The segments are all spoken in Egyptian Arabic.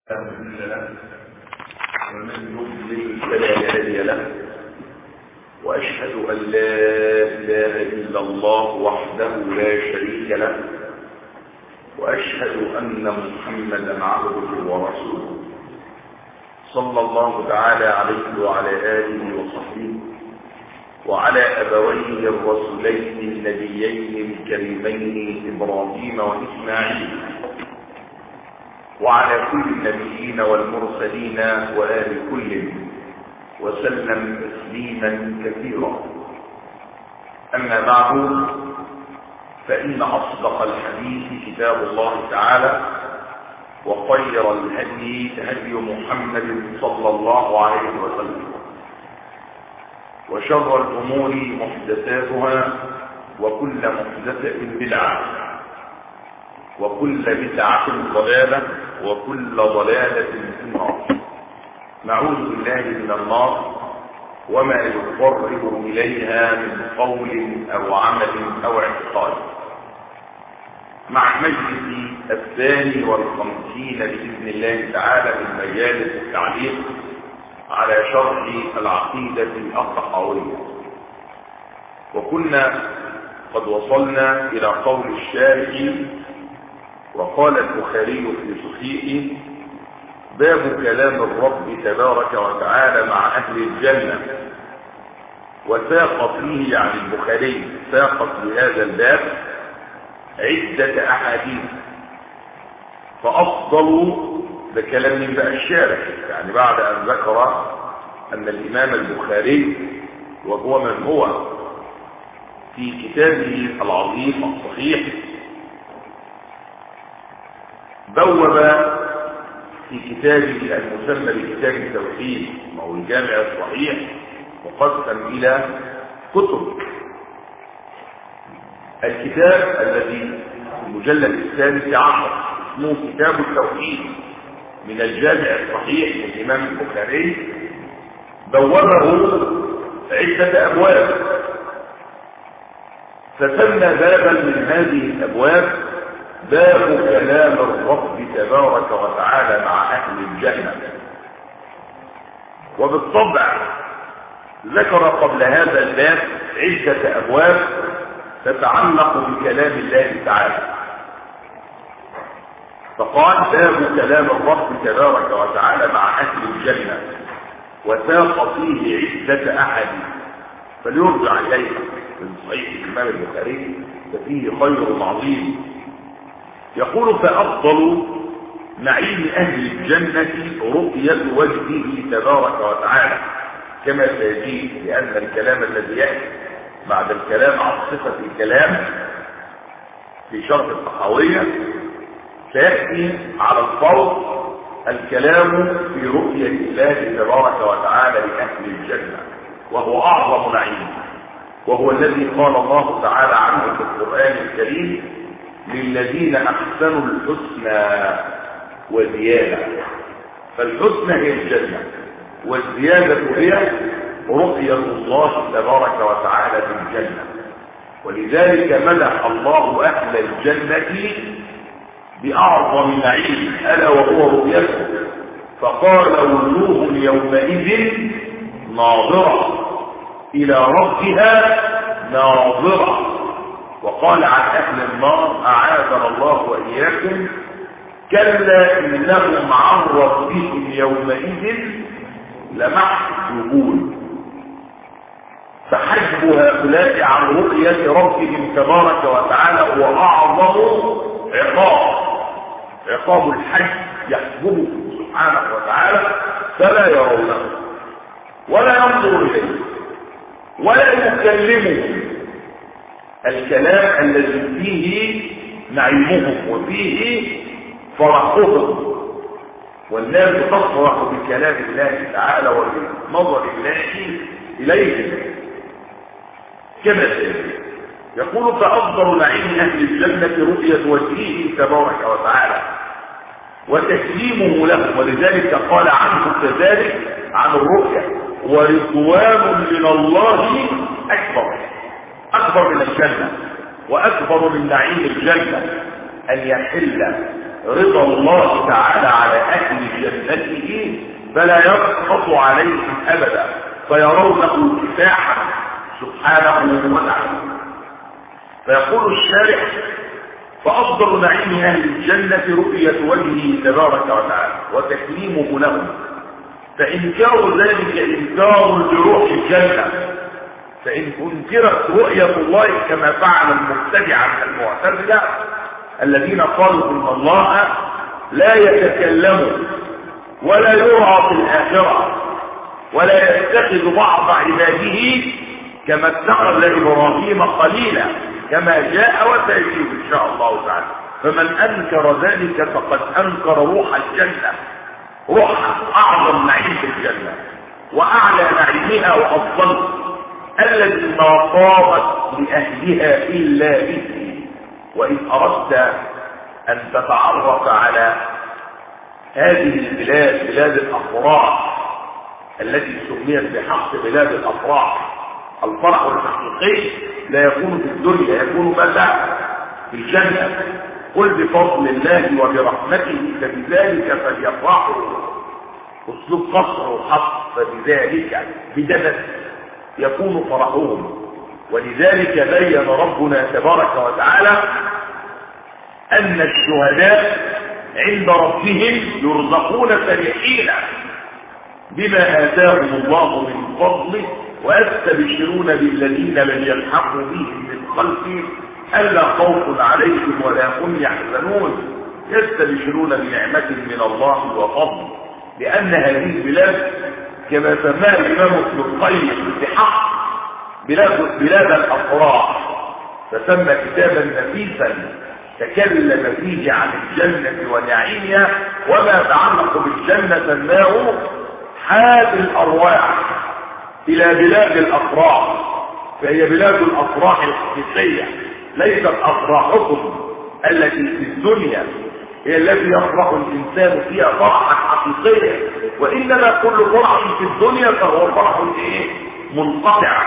لا مضل له ومن يضلل فلا هادي له واشهد ان لا اله الا الله وحده لا شريك له واشهد ان محمدا عبده ورسوله صلى الله تعالى عليه وعلى اله وصحبه وعلى ابويه الرسولين النبيين الكريمين ابراهيم واسماعيل وعلى كل النبيين والمرسلين وآل كل وسلم تسليما كثيرا أما بعد فإن أصدق الحديث كتاب الله تعالى وخير الهدي هدي محمد صلى الله عليه وسلم وشر الأمور محدثاتها وكل محدثة بدعة وكل بدعة ضلالة وكل ضلالة في النار نعوذ بالله من النار وما يقرب إليها من قول أو عمل أو اعتقاد مع مجلس الثاني والخمسين بإذن الله تعالى من مجالس التعليق على شرح العقيدة الأصحوية وكنا قد وصلنا إلى قول الشارع وقال البخاري في صحيحه باب كلام الرب تبارك وتعالى مع أهل الجنة وساق فيه عن البخاري ساقت لهذا الباب عدة أحاديث فأفضل بكلام من بقى الشارع يعني بعد أن ذكر أن الإمام البخاري وهو من هو في كتابه العظيم الصحيح بوب في كتابه المسمى بكتاب التوحيد وهو الجامع الصحيح مقسم الى كتب الكتاب الذي في المجلد الثالث عشر اسمه كتاب التوحيد من الجامع الصحيح للامام البخاري بوبه عده ابواب فسمى بابا من هذه الابواب باب كلام الرب تبارك وتعالى مع أهل الجنة وبالطبع ذكر قبل هذا الباب عدة أبواب تتعلق بكلام الله تعالى فقال باب كلام الرب تبارك وتعالى مع أهل الجنة وساق فيه عدة أحاديث فليرجع إليها من صحيح الإمام البخاري ففيه خير عظيم يقول فأفضل نعيم أهل الجنة رؤية وجهه تبارك وتعالى كما سيجيء لأن الكلام الذي يأتي بعد الكلام عن صفة الكلام في شرط الصحوية سيأتي على الفرض الكلام في رؤية الله تبارك وتعالى لأهل الجنة وهو أعظم نعيم وهو الذي قال الله تعالى عنه في القرآن الكريم للذين احسنوا الحسنى وزيادة فالحسنى هي الجنة والزيادة هي رؤية الله تبارك وتعالى في الجنة ولذلك مدح الله اهل الجنة باعظم نعيم الا وهو رؤيته فقال وجوه يومئذ ناظرة الى ربها ناظرة وقال عن أهل النار أعاذنا الله وإياكم كلا إنهم عن ربهم يومئذ لمحجوبون فحجب هؤلاء عن رؤية ربهم تبارك وتعالى هو أعظم عقاب عقاب الحج يحجبه سبحانه وتعالى فلا يرونه ولا ينظر إليه ولا يكلمه الكلام الذي فيه نعيمهم وفيه فرحهم والناس تفرح بكلام الله تعالى وبنظر الله إليهم كما سيدي يقول فأفضل نعيم أهل الجنة رؤية وجهه تبارك وتعالى وتسليمه له ولذلك قال عنه كذلك عن الرؤية ورضوان من الله أكبر أكبر من الجنة وأكبر من نعيم الجنة أن يحل رضا الله تعالى على أهل جنته فلا يسقط عليهم أبدا فيرونه كفاحا سبحانه وتعالى فيقول الشارع فأفضل نعيم أهل الجنة رؤية وجهه تبارك وتعالى وتكريمه لهم فإنكار ذلك إنكار لروح الجنة فإن أنكرت رؤية الله كما فعل المبتدع من المعتزلة الذين قالوا إن الله لا يتكلم ولا يرى في الآخرة ولا يتخذ بعض عباده كما اتخذ إبراهيم خليلا كما جاء وسيجيب إن شاء الله تعالى فمن أنكر ذلك فقد أنكر روح الجنة روح أعظم نعيم في الجنة وأعلى نعيمها وأفضل الذي ما طابت لأهلها إلا به وإن أردت أن تتعرف على هذه البلاد بلاد الأفراح التي سميت بحق بلاد الأفراح الفرح الحقيقي لا يكون في الدنيا يكون متى في الجنة قل بفضل الله وبرحمته فبذلك فليفرحوا اسلوب قصر وحق فبذلك بدنس يكون فرحهم ولذلك بين ربنا تبارك وتعالى أن الشهداء عند ربهم يرزقون فرحين بما آتاهم الله من فضله ويستبشرون بالذين لم يلحقوا بهم من خلفهم ألا خوف عليهم ولا هم يحزنون يستبشرون بنعمة من الله وفضل لأن هذه البلاد كما سماها الإمام ابن القيم بحق بلاد, بلاد الأفراح فسمى كتابا نفيسا تكلم فيه عن الجنة ونعيمها وما يتعلق بالجنة سماه حال الأرواح إلى بلاد الأفراح فهي بلاد الأفراح الحقيقية ليست أفراحكم التي في الدنيا هي التي يفرح الإنسان فيها فرحا حقيقيا وإنما كل فرح في الدنيا فهو فرح إيه؟ منقطع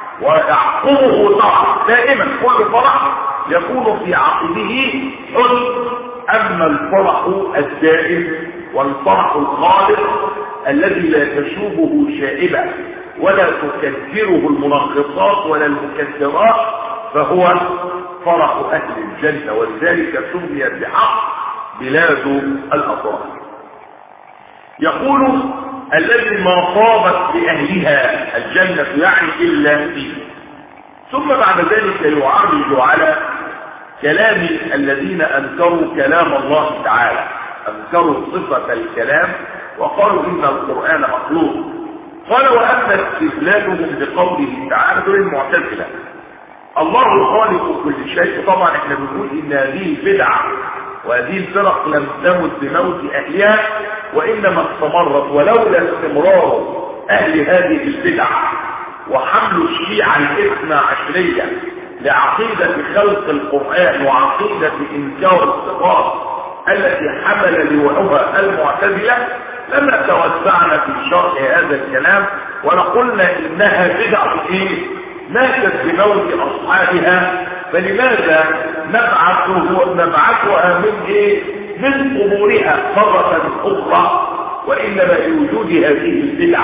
ويعقبه فرح دائما كل فرح يكون في عقبه حزن أما الفرح الدائم والفرح الخالق الذي لا تشوبه شائبة ولا تكدره المنغصات ولا المكدرات فهو فرح أهل الجنة ولذلك سميت بحق بلاد الأطراف يقول الذي ما صابت لأهلها الجنة يعني إلا فيه ثم بعد ذلك يعرج على كلام الذين أنكروا كلام الله تعالى أنكروا صفة الكلام وقالوا إن القرآن مخلوق قال وأما استدلالهم بقوله تعالى دول المعتزلة الله خالق كل شيء طبعا احنا بنقول ان هذه بدعة وهذه الفرق لم تمت بموت اهلها وانما استمرت ولولا استمرار اهل هذه البدعة وحمل الشيعة الاثنى عشرية لعقيدة خلق القرآن وعقيدة انكار الصفات التي حمل لوعها المعتزلة لما توسعنا في شرح هذا الكلام ولقلنا انها بدعة ايه ماتت بموت اصحابها فلماذا نبعثه نبعثها من ايه من قبورها مرة اخرى وانما لوجود هذه البدعة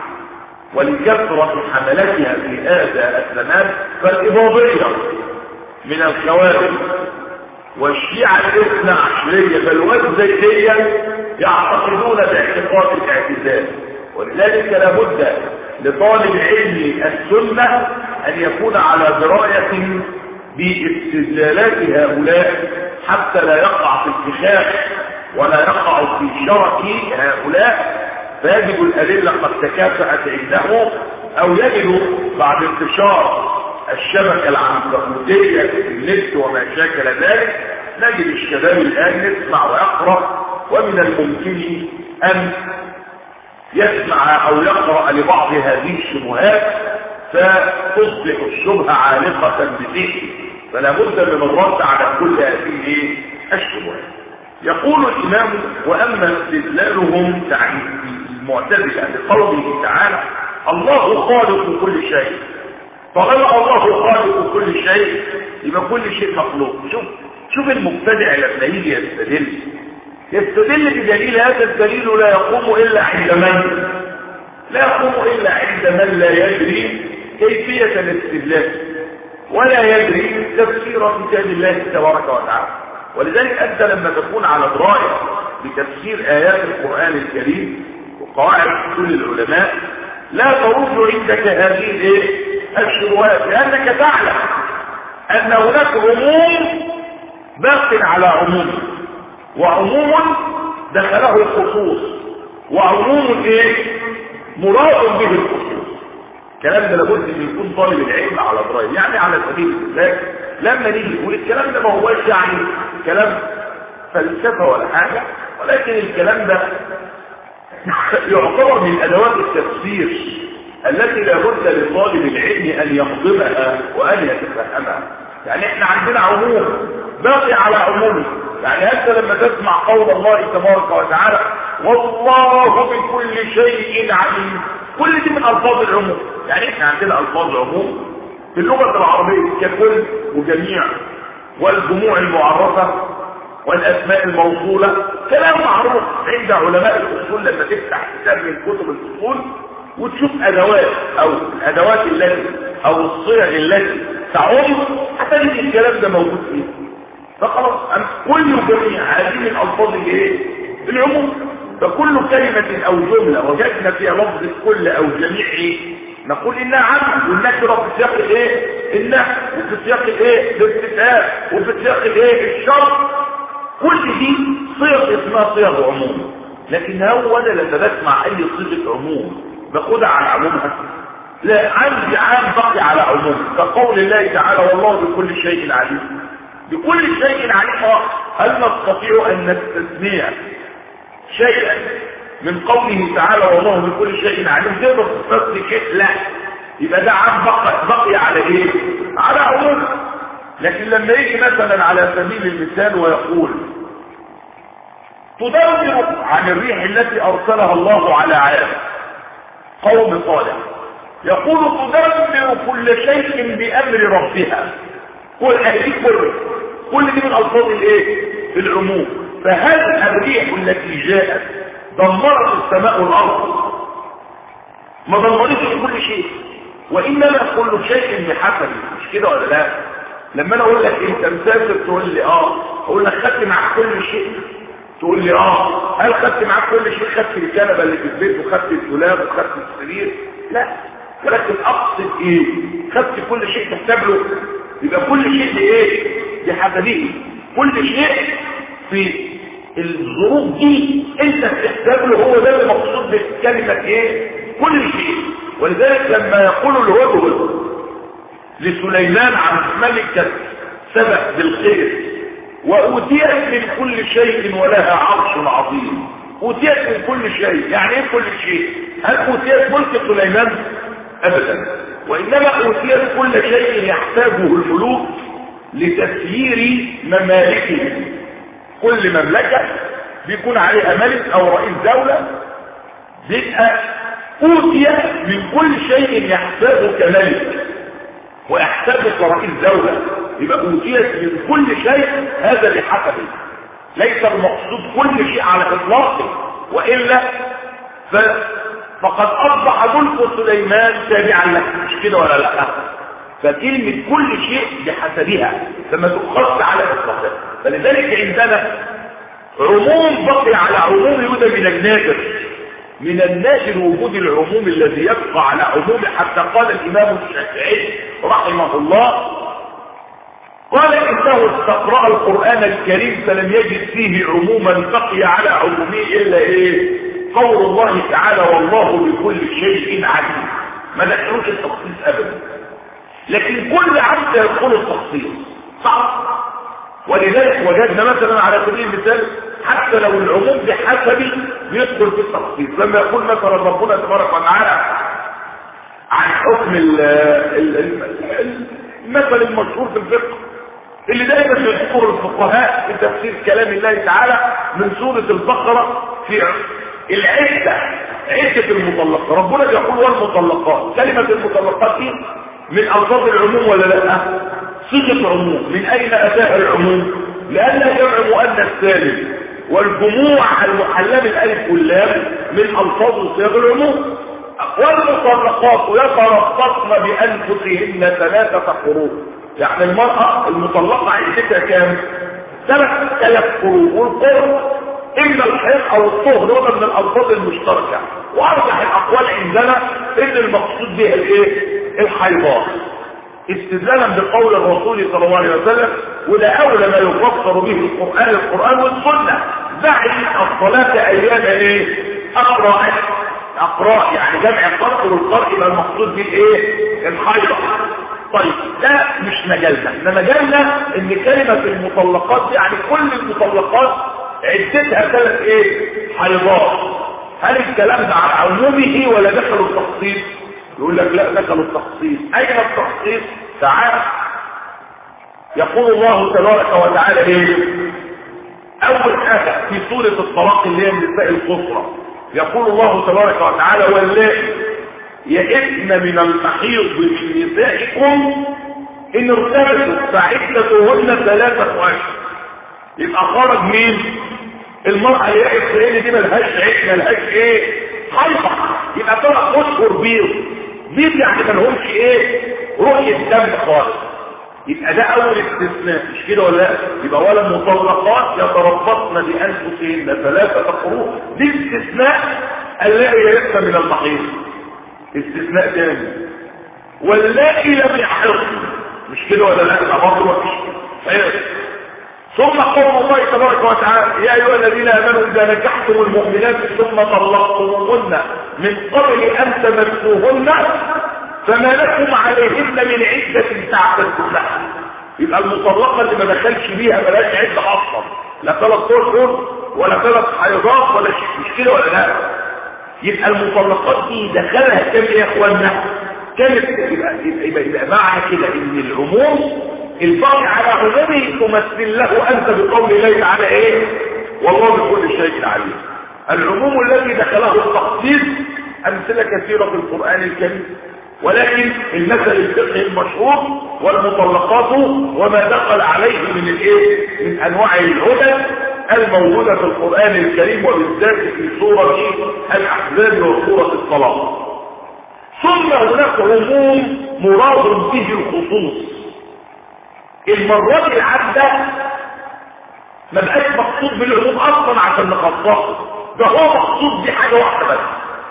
ولكثرة حملتها في هذا الزمان فالإباضية من الخوارج والشيعة الاثنى عشرية بل والزيتية يعتقدون باعتقاد الاعتزال ولذلك لابد لطالب علم السنة أن يكون على دراية باستدلالات هؤلاء حتى لا يقع في الفخاخ ولا يقع في شرك هؤلاء فيجب الأدلة قد تكافأت عنده أو يجد بعد انتشار الشبكة العنكبوتية في النت وما شاكل ذلك نجد الشباب الآن يسمع ويقرأ ومن الممكن أن يسمع أو يقرأ لبعض هذه الشبهات فتصبح الشبهة عالقة بذهنه فلا بد من الرد على كل هذه الشبهات يقول الإمام وأما استدلالهم المعتزلة لقوله تعالى الله خالق كل شيء فغير الله خالق كل شيء يبقى كل شيء مخلوق شوف شوف المبتدع لما يجي يستدل يستدل بدليل هذا الدليل لا يقوم إلا عند من لا يقوم إلا عند من لا يدري كيفية الاستدلال ولا يدري تفسير كتاب الله تبارك وتعالى ولذلك أنت لما تكون على دراية بتفسير آيات القرآن الكريم وقواعد كل العلماء لا ترد عندك هذه الايه الشبهات لأنك تعلم أن هناك عموم باق على عموم وعموم دخله الخصوص وعموم ايه مراد به الخصوص الكلام ده لابد ان يكون طالب العلم على درايه يعني على سبيل المثال لما نيجي نقول الكلام ده ما هوش يعني كلام فلسفه ولا حاجه ولكن الكلام ده يعتبر من ادوات التفسير التي لابد لطالب العلم ان يخضبها وان يتفهمها يعني احنا عندنا عموم باقي على عمومه يعني انت لما تسمع قول الله تبارك وتعالى والله بكل شيء عليم كل دي من الفاظ العموم يعني احنا عندنا الفاظ عموم في اللغه العربيه ككل وجميع والجموع المعرفه والاسماء الموصوله كلام معروف عند علماء الاصول لما تفتح كتاب من كتب الاصول وتشوف ادوات او الادوات التي او الصيغ التي تعم هتجد الكلام ده موجود فيه فخلاص كل جميع هذه من الفاظ الايه العموم فكل كلمة او جملة وجدنا فيها لفظ كل او جميع ايه نقول انها عم والنكرة في سياق الايه النحو وفي سياق الايه الاستفهام وفي سياق الايه الشرط كل دي صيغ اسمها صيغ عموم لكن هو انا لما بسمع اي صيغه عموم باخدها على عمومها لا عندي عام بقي على عموم كقول الله تعالى والله بكل شيء عليم بكل شيء عليم هل نستطيع ان نستثني شيئا من قوله تعالى والله بكل شيء عليم تقدر تستثني شيء لا يبقى ده عام بقي, بقي على ايه على عموم لكن لما يجي مثلا على سبيل المثال ويقول تدبر عن الريح التي ارسلها الله على عاد قوم صالح يقول تدمر كل شيء بامر ربها كل هذه كل كل دي من الفاظ الايه العموم فهل الريح التي جاءت دمرت السماء والارض ما دمرتش كل شيء وانما كل شيء بحسب مش كده ولا لا لما انا اقول لك انت مسافر تقول لي اه اقول لك خدت معاك كل شيء تقول لي اه هل خدت معاك كل شيء خدت الكنبه اللي في البيت وخدت الدولاب وخدت السرير لا ولكن اقصد ايه خدت كل شيء تحسب له يبقى كل شيء بايه بحسبه كل شيء في الظروف دي انت بتحسب له هو ده المقصود بكلمه ايه كل شيء ولذلك لما يقول الهدهد لسليمان عن ملكة سبأ بالخير وأوتيت من كل شيء ولها عرش عظيم أوتيت من كل شيء يعني ايه كل شيء هل أوتيت ملك سليمان أبدا وإنما أوتيت كل شيء يحتاجه الملوك لتسيير ممالكهم كل مملكة بيكون عليها ملك أو رئيس دولة بيبقى أوتي من كل شيء يحتاجه كملك ويحتاج كرئيس دولة يبقى أوتيت من كل شيء هذا بحسبه ليس المقصود كل شيء على إطلاقه وإلا ف... فقد أصبح ملك سليمان تابعا له مش كده ولا لا فكلمة كل شيء بحسبها لما تخص على إطلاقها فلذلك عندنا عموم بقي على عموم يوجد من النادر من النادر وجود العموم الذي يبقى على عموم حتى قال الإمام الشافعي رحمه الله قال إنه استقرأ القرآن الكريم فلم يجد فيه عموما بقي على عمومه إلا إيه قول الله تعالى والله بكل شيء عليم ما دخلوش التخصيص أبدا لكن كل عبد يدخل التخصيص صح ولذلك وجدنا مثلا على سبيل المثال حتى لو العموم بحسب بيدخل في التخصيص لما يقول مثلا ربنا تبارك وتعالى عن حكم المثل المشهور في الفقه اللي دايما يذكر الفقهاء في تفسير كلام الله تعالى من سورة البقرة في العدة عدة المطلقات ربنا يقول والمطلقات كلمة المطلقات دي من ألفاظ العموم ولا لا صيغة عموم من أين أتاها العموم لأنها جمع مؤنث سالم والجموع المحلى بالالف واللام من الفاظ وصيغ العموم والمطلقات يتربصن بانفسهن ثلاثه قروء يعني المراه المطلقه عدتها كام ثلاث ثلاث قروء والقرء اما الحيض او الطهر هذا من الالفاظ المشتركه وارجح الاقوال عندنا ان المقصود بها الايه الحيضات استدلالا بقول الرسول صلى الله عليه وسلم وده اولى ما يفسر به القران القران والسنه دعي الصلاه ايام ايه اقرا اقراء يعني جمع القرء والقرء يبقى المقصود به ايه الحيضه طيب ده مش مجالنا ده مجالنا ان كلمه المطلقات يعني كل المطلقات عدتها ثلاث ايه حيضات هل الكلام ده على عمومه ولا دخلوا التخصيص يقول لك لا دخلوا التخصيص اين التخصيص تعال يقول الله تبارك وتعالى ايه اول حاجه في سوره الطلاق اللي هي النساء القصرى يقول الله تبارك وتعالى واللائي يئن من المحيض من نسائكم ان ارتبتوا فعدتهن ثلاثه اشهر يبقى خرج مين المرأة اللي يقف في دي ملهاش عيش ملهاش ايه حيطة يبقى طلع اشهر بيض بيض يعني ملهمش ايه رؤية دم خالص يبقى ده اول استثناء مش كده ولا لا يبقى ولا المطلقات يتربصن بانفسهن ثلاثه قروء دي استثناء الذي يئس من المحيض استثناء ثاني واللائي لم يحرص مش كده ولا لا يبقى برضه مفيش ثم قول الله تبارك وتعالى يا ايها الذين امنوا اذا نكحتم المؤمنات ثم طلقتموهن من قبل ان تمسوهن فما لكم عليهن من عدة تعتدونها يبقى المطلقة اللي ما دخلش بيها بلاش عدة اصلا لا ثلاث اشهر ولا ثلاث حيضات ولا شيء مش كده ولا لا يبقى المطلقات دي دخلها كام يا اخوانا كانت يبقى, يبقى, يبقى معنى كده ان العموم الباقي على عمومه تمثل له انت بقول الله تعالى ايه والله بكل شيء عليم العموم الذي دخله التخصيص امثله كثيره في القران الكريم ولكن المثل الفقهي المشهور والمطلقات وما دخل عليه من الايه من انواع الهدى الموجوده في القران الكريم وبالذات في سوره الاحزاب وسوره الطلاق ثم هناك عموم مراد به الخصوص المرات العدة ما بقاش مقصود بالعموم اصلا عشان نخصصه ده هو مقصود بحاجة واحدة بس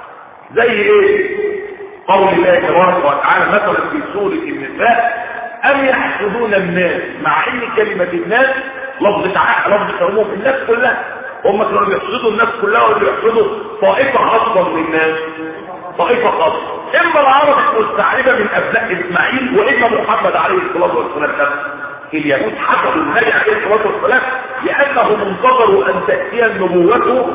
زي ايه قول الله تبارك وتعالى مثلا في سورة النساء ام يحسدون الناس مع ان كلمة الناس لفظة عقل لفظة عموم الناس كلها هم كانوا بيحسدوا الناس كلها واللي بيحسدوا طائفة خاصة من الناس طائفة خاصة اما العرب المستعربة من ابناء اسماعيل واما محمد عليه الصلاة والسلام نفسه اليهود حسدوا النبي عليه الصلاة والسلام لانهم انتظروا ان تأتي النبوة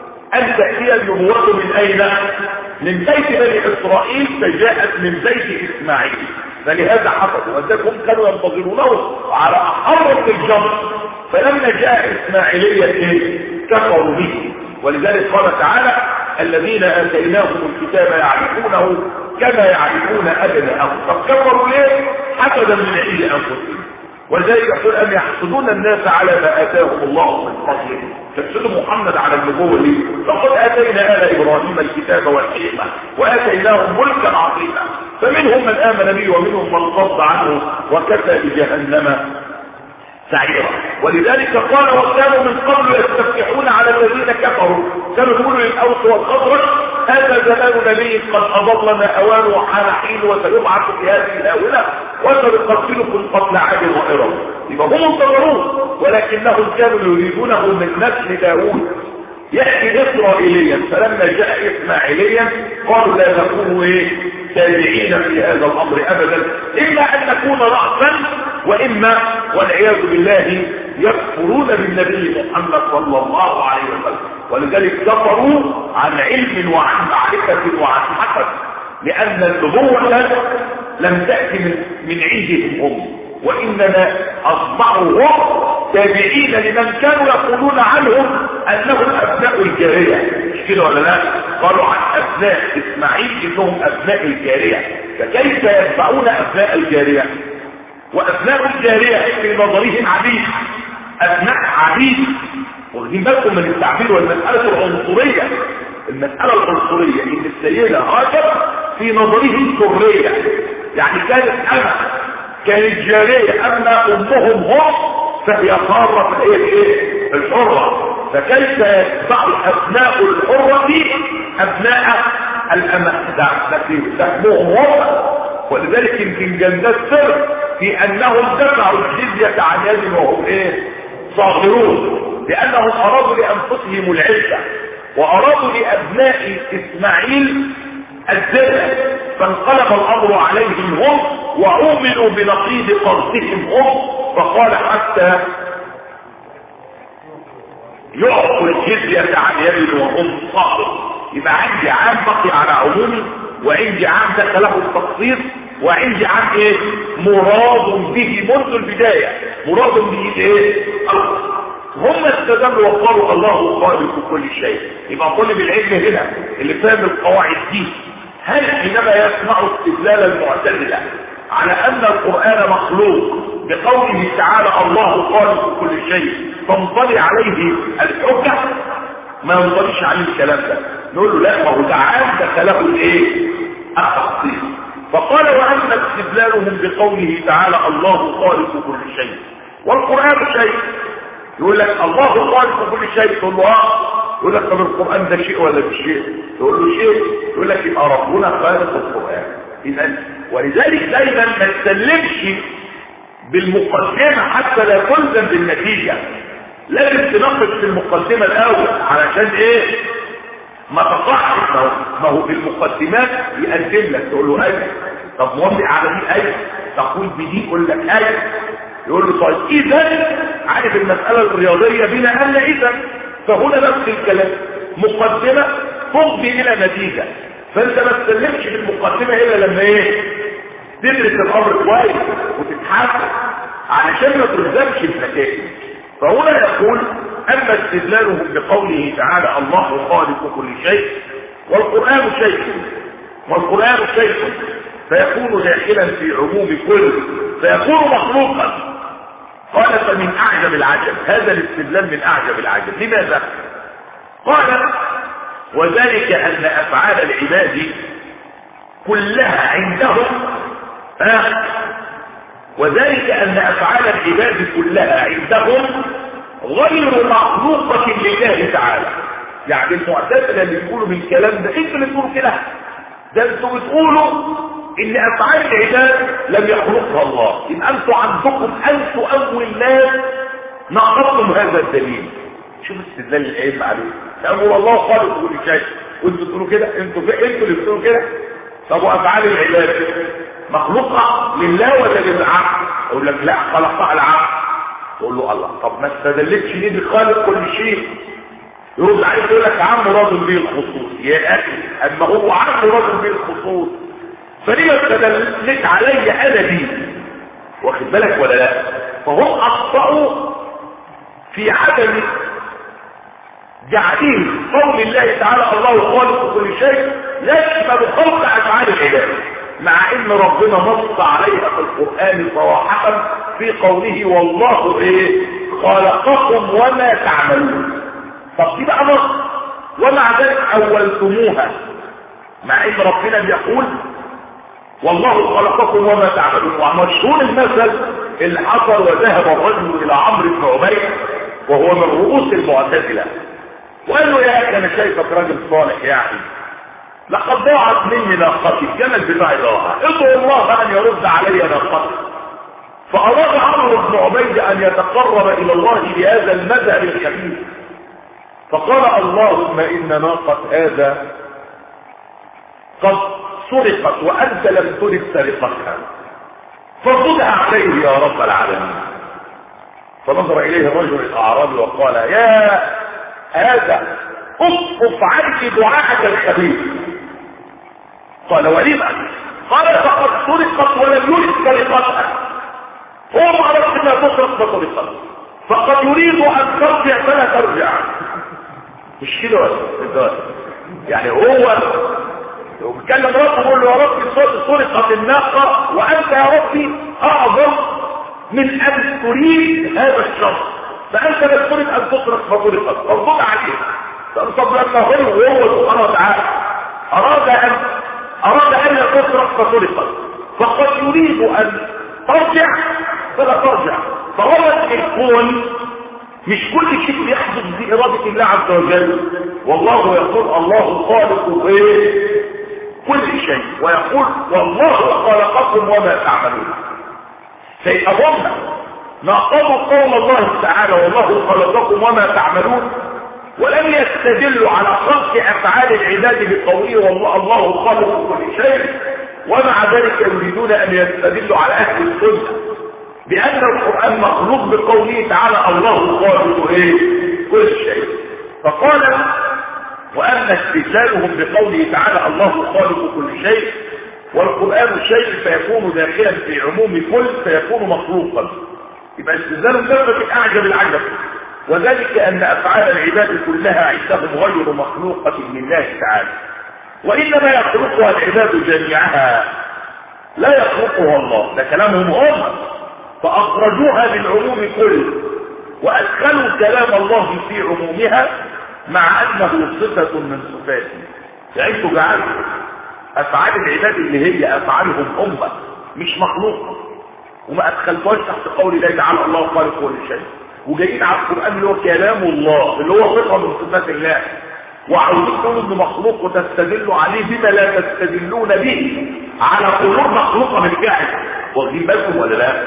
ان تأتي النبوة من اين من بيت بني اسرائيل فجاءت من بيت اسماعيل فلهذا حصل وذلك هم كانوا ينتظرونه على احر من الجمر فلما جاء اسماعيلية ايه كفروا به ولذلك قال تعالى الذين اتيناهم الكتاب يعرفونه كما يعرفون ابناءهم طب كفروا ليه حسدا من عند انفسهم ولذلك يقول ان يحسدون الناس على ما اتاهم الله من فضله تحسد محمد على النبوة دي فقد اتينا ال ابراهيم الكتاب والحكمة واتيناهم ملكا عظيما فمنهم من امن به ومنهم من صد عنه وكفى بجهنم سعيرا ولذلك قال وكانوا من قبل يستفتحون على الذين كفروا كانوا يقولوا للاوس والخضرج هذا زمان نبي قد اضلنا اوان وحان حين وسيبعث في هذه الاونه وسنقتلكم قتل عاد وارم يبقى هم انتظرون ولكنهم كانوا يريدونه من نسل داوود يأتي إسرائيليا فلما جاء إسماعيليا قالوا لا نكون إيه تابعين في هذا الأمر أبدا إما أن نكون رأسا وإما والعياذ بالله يكفرون بالنبي محمد صلى الله عليه وسلم ولذلك كفروا عن علم وعن معرفة وعن حسد لأن النبوة لم تأتي من, من عندهم هم وإنما أصبحوا هم تابعين لمن كانوا يقولون عنهم أنهم أبناء الجارية مش كده ولا لا قالوا عن أبناء إسماعيل إنهم أبناء الجارية فكيف يتبعون أبناء الجارية وأبناء الجارية في نظرهم عبيد أبناء عبيد واخدين بالكم من التعبير والمسألة العنصرية المسألة العنصرية ان السيدة هاجر في نظره سرية يعني كانت انا كانت جارية اما امهم هم فهي حارة فهي ايه الحرة فكيف يتبع ابناء الحرة ابناء الامة ده فهمهم هم ولذلك يمكن جندات سر في انهم دفعوا الجزية عن يد وهم ايه صاغرون لانهم ارادوا لانفسهم العزة وارادوا لابناء اسماعيل الذله فانقلب الامر عليهم هم وعوملوا بنقيض قرصهم هم فقال حتى يعطوا الجزية عن يد وهم صاغر يبقى عندي عام بقي على عمومي وعندي عام دخله التخصيص وعندي عام ايه مراد به منذ البداية مراد به ايه هم استدلوا وقالوا الله خالق كل شيء يبقى طالب العلم هنا اللي فاهم القواعد دي هل حينما يسمع استدلال المعتزله على ان القران مخلوق بقوله تعالى الله خالق كل شيء تنطلي عليه الحجه ما ينطليش عليه الكلام ده نقول له لا ما هو ده عام دخله الايه التخصيص فقال واما استدلالهم بقوله تعالى الله خالق كل شيء والقران شيء يقول لك الله خالق كل شيء تقول له اه يقول لك طب القران ده شيء ولا مش شيء تقول له شيء يقول لك يبقى ربنا خالق القران اذا ولذلك دايما ما تسلمش بالمقدمه حتى لا تلزم بالنتيجه لازم تناقش في المقدمه الاول علشان ايه ما تقعش ما هو في المقدمات يقدم لك تقول له ايه طب موافق على دي ايه تقول بدي يقول لك ايه يقول له طيب اذا عارف المساله الرياضيه بنا ان اذا فهنا نفس الكلام مقدمه تفضي الى نتيجه فانت ما تسلمش بالمقدمه الا لما ايه تدرس الامر كويس وتتحاسب علشان ما تلزمش النتائج فهنا يقول اما استدلالهم بقوله تعالى الله خالق كل شيء والقران شيء والقران شيء فيكون داخلا في عموم كل فيكون مخلوقا قال فمن اعجب العجب هذا الاستدلال من اعجب العجب لماذا قال وذلك ان افعال العباد كلها عندهم آه وذلك ان افعال العباد كلها عندهم غير مخلوقة لله تعالى يعني المعتزله اللي بيقولوا من الكلام ده انتوا اللي بتقولوا كده ده انتوا بتقولوا ان افعال العباد لم يخلقها الله ان انتوا عندكم انتوا اول ناس نقضتم هذا الدليل شوف استدلال العلم عليه تقول الله خالق كل شيء وانتوا تقولوا كده انتوا انتوا اللي بتقولوا كده طب وافعال العباد مخلوقه لله ولا للعقل اقول لك لا خلقها العقل تقول له الله طب ما استدلتش ليه بخالق كل شيء يرد عليك يقول لك عم مراد به الخصوص يا اخي اما هو عم مراد به الخصوص فليه استدلت علي انا دي واخد بالك ولا لا فهم اخطأوا في عدم جعله قول الله تعالى الله خالق كل شيء يشمل خلق افعال العباد مع ان ربنا نص عليها في القرآن صراحة في قوله والله ايه خلقكم وما تعملون طب دي بقى نص ومع ذلك اولتموها مع ان ربنا بيقول والله خلقكم وما تعملون ومشهور المثل اللي حصل وذهب الرجل الى عمرو بن عبيد وهو من رؤوس المعتزله وقال له يا اخي انا شايفك راجل صالح يعني لقد ضاعت مني ناقتي الجمل بتاعي ضاع ادعو الله ان يرد علي ناقتي فاراد عمرو بن عبيد ان يتقرب الى الله بهذا المذهب الخبيث فقال اللهم ان ناقة هذا قد سرقت وانت لم ترد سرقتها فردها عليه يا رب العالمين فنظر اليه الرجل الاعرابي وقال يا هذا اصف عنك دعاءك الخبيث قال ولما قال فقد سرقت ولم يرد سرقتها هو ما عرفت انها تسرق فسرقت فقد يريد ان ترجع فلا ترجع مش كده ولا يعني هو وبيتكلم ربه بيقول له يا ربي سرقت الناقه وانت يا ربي اعظم من ان تريد هذا الشر فانت مسؤول ان تترك فطرقت فارض عليه طب لما هو وهو سبحانه وتعالى اراد ان اراد ان تترك فطرقت فقد يريد ان ترجع فلا ترجع فهو الكون مش كل شيء بيحدث بإرادة الله عز وجل والله يقول الله خالق ايه كل شيء ويقول والله خلقكم وما تعملون فيأظن ناقضوا قول الله تعالى والله خلقكم وما تعملون ولم يستدلوا على خلق افعال العباد بقوله والله الله خالق كل شيء ومع ذلك يريدون ان يستدلوا على اهل السنه بان القران مخلوق بقوله تعالى الله خالق ايه كل شيء فقال واما استدلالهم بقوله تعالى الله خالق كل شيء والقران شيء فيكون داخلا في عموم كل فيكون مخلوقا يبقى استدلالهم ده من اعجب العجب وذلك ان افعال العباد كلها عندهم غير مخلوقه لله تعالى وانما يخلقها العباد جميعها لا يخلقها الله ده كلامهم هم فاخرجوها من عموم كل وادخلوا كلام الله في عمومها مع انه صفه من صفاته يعني انتوا جعلتوا افعال العباد اللي هي افعالهم هم مش مخلوقه وما ادخلتوهاش تحت قول الله تعالى الله خالق كل شيء وجايين على القرآن اللي هو كلام الله اللي هو صفة من صفات الله وعاوزين تقولوا انه مخلوق وتستدلوا عليه بما لا تستدلون به على امور مخلوقة بالفعل واخدين بالكم ولا لا؟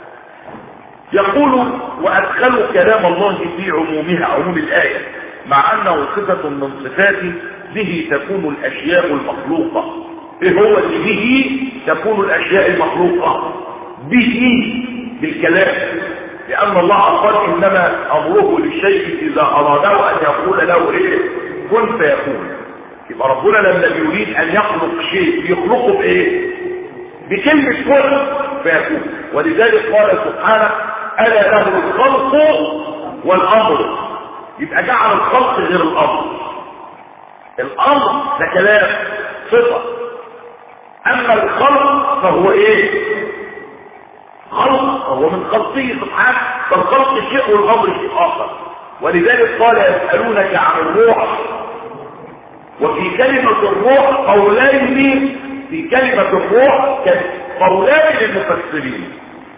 يقول وادخلوا كلام الله في عمومها عموم الآية مع انه صفة من صفاته به تكون الاشياء المخلوقة ايه هو اللي به تكون الاشياء المخلوقة به بالكلام لأن الله قال إنما أمره للشيء إذا أراده أن يقول له إيه كن فيكون يبقى ربنا لما يريد أن يخلق شيء يخلقه بإيه بكلمة كن فيكون ولذلك قال سبحانه ألا له الخلق والأمر يبقى جعل الخلق غير الأمر الأمر ده كلام صفة أما الخلق فهو إيه خلق هو من خلقه سبحانه فالخلق شيء والامر شيء اخر ولذلك قال يسالونك عن الروح وفي كلمة الروح قولين في كلمة الروح قولان للمفسرين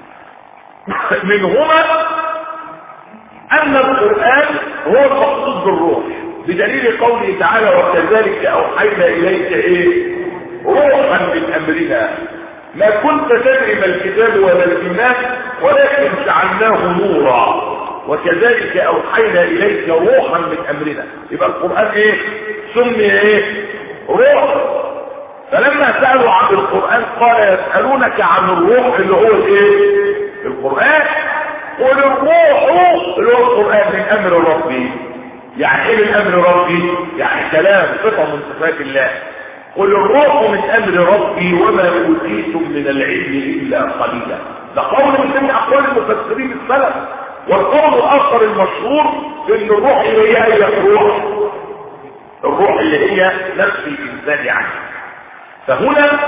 منهما ان القرآن هو المقصود بالروح بدليل قوله تعالى وكذلك اوحينا اليك ايه روحا من امرنا ما كنت تدري ما الكتاب ولا الايمان ولكن جعلناه نورا وكذلك اوحينا اليك روحا من امرنا يبقى القران ايه سمي ايه روح فلما سالوا عن القران قال يسالونك عن الروح اللي هو الايه القران قل الروح اللي هو القران من امر ربي يعني ايه من امر ربي يعني كلام صفه من صفات الله قل الروح من امر ربي وما اوتيتم من العلم الا قليلا ده قول من اقوال المفسرين السلف والقول الاخر المشهور ان الروح اللي هي هي الروح الروح اللي هي نفس الانسان يعني فهنا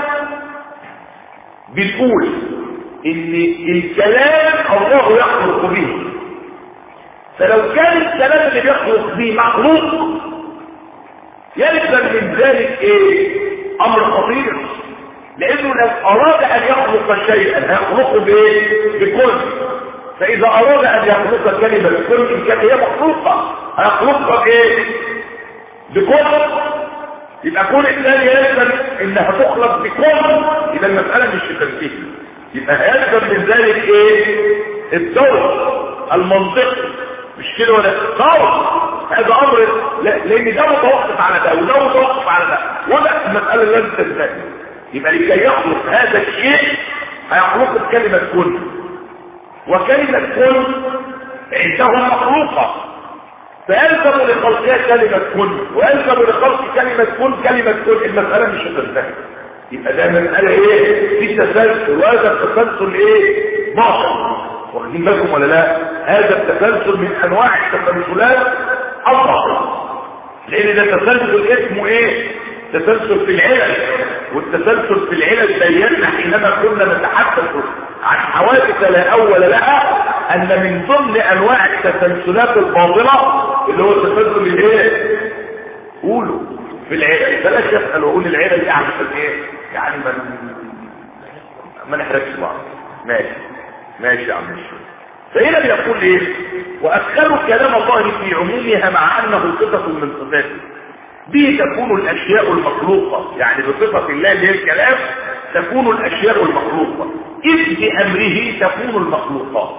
بنقول ان الكلام الله يخلق به فلو كان الكلام اللي بيخلق به مخلوق يلزم من ذلك ايه امر خطير لانه لو اراد ان يخلق شيئا هيخلقه بايه بكل فاذا اراد ان يخلق كلمه بكل ان كان هي مخلوقه هيخلقها بايه بكل يبقى كل الثاني يلزم انها تخلق بكل يبقى المساله مش تنتهي يبقى يلزم من ذلك ايه الدور المنطقي مش كده ولا طور هذا امر لا لان ده متوقف على ده وده متوقف على ده وده المساله لازم تنتهي يبقى لكي يخلق هذا الشيء هيخلق بكلمه كن وكلمه كن عندهم مخلوقه فيلزم لخلقها كلمه كن ويلزم لخلق كلمه كن كلمه كن المساله مش هتنتهي يبقى ده مساله ايه في تسلسل وهذا التسلسل ايه باطل واخدين بالكم ولا لا هذا التسلسل من انواع التسلسلات الباطل لان ده تسلسل اسمه ايه تسلسل في العلل والتسلسل في العلل بينا حينما كنا نتحدث عن حوادث لا اول لها ان من ضمن انواع التسلسلات الباطلة اللي هو التسلسل الايه قولوا في العيلة بلاش يسأل وقول العيلة دي عشان ايه يعني ما ما نحرجش بعض ماشي ماشي يا عم الشيخ فهنا بيقول ايه وادخلوا كلام الله في عمومها مع انه صفة من صفاته به تكون الاشياء المخلوقة يعني بصفة الله اللي هي الكلام تكون الاشياء المخلوقة اذ بامره تكون المخلوقات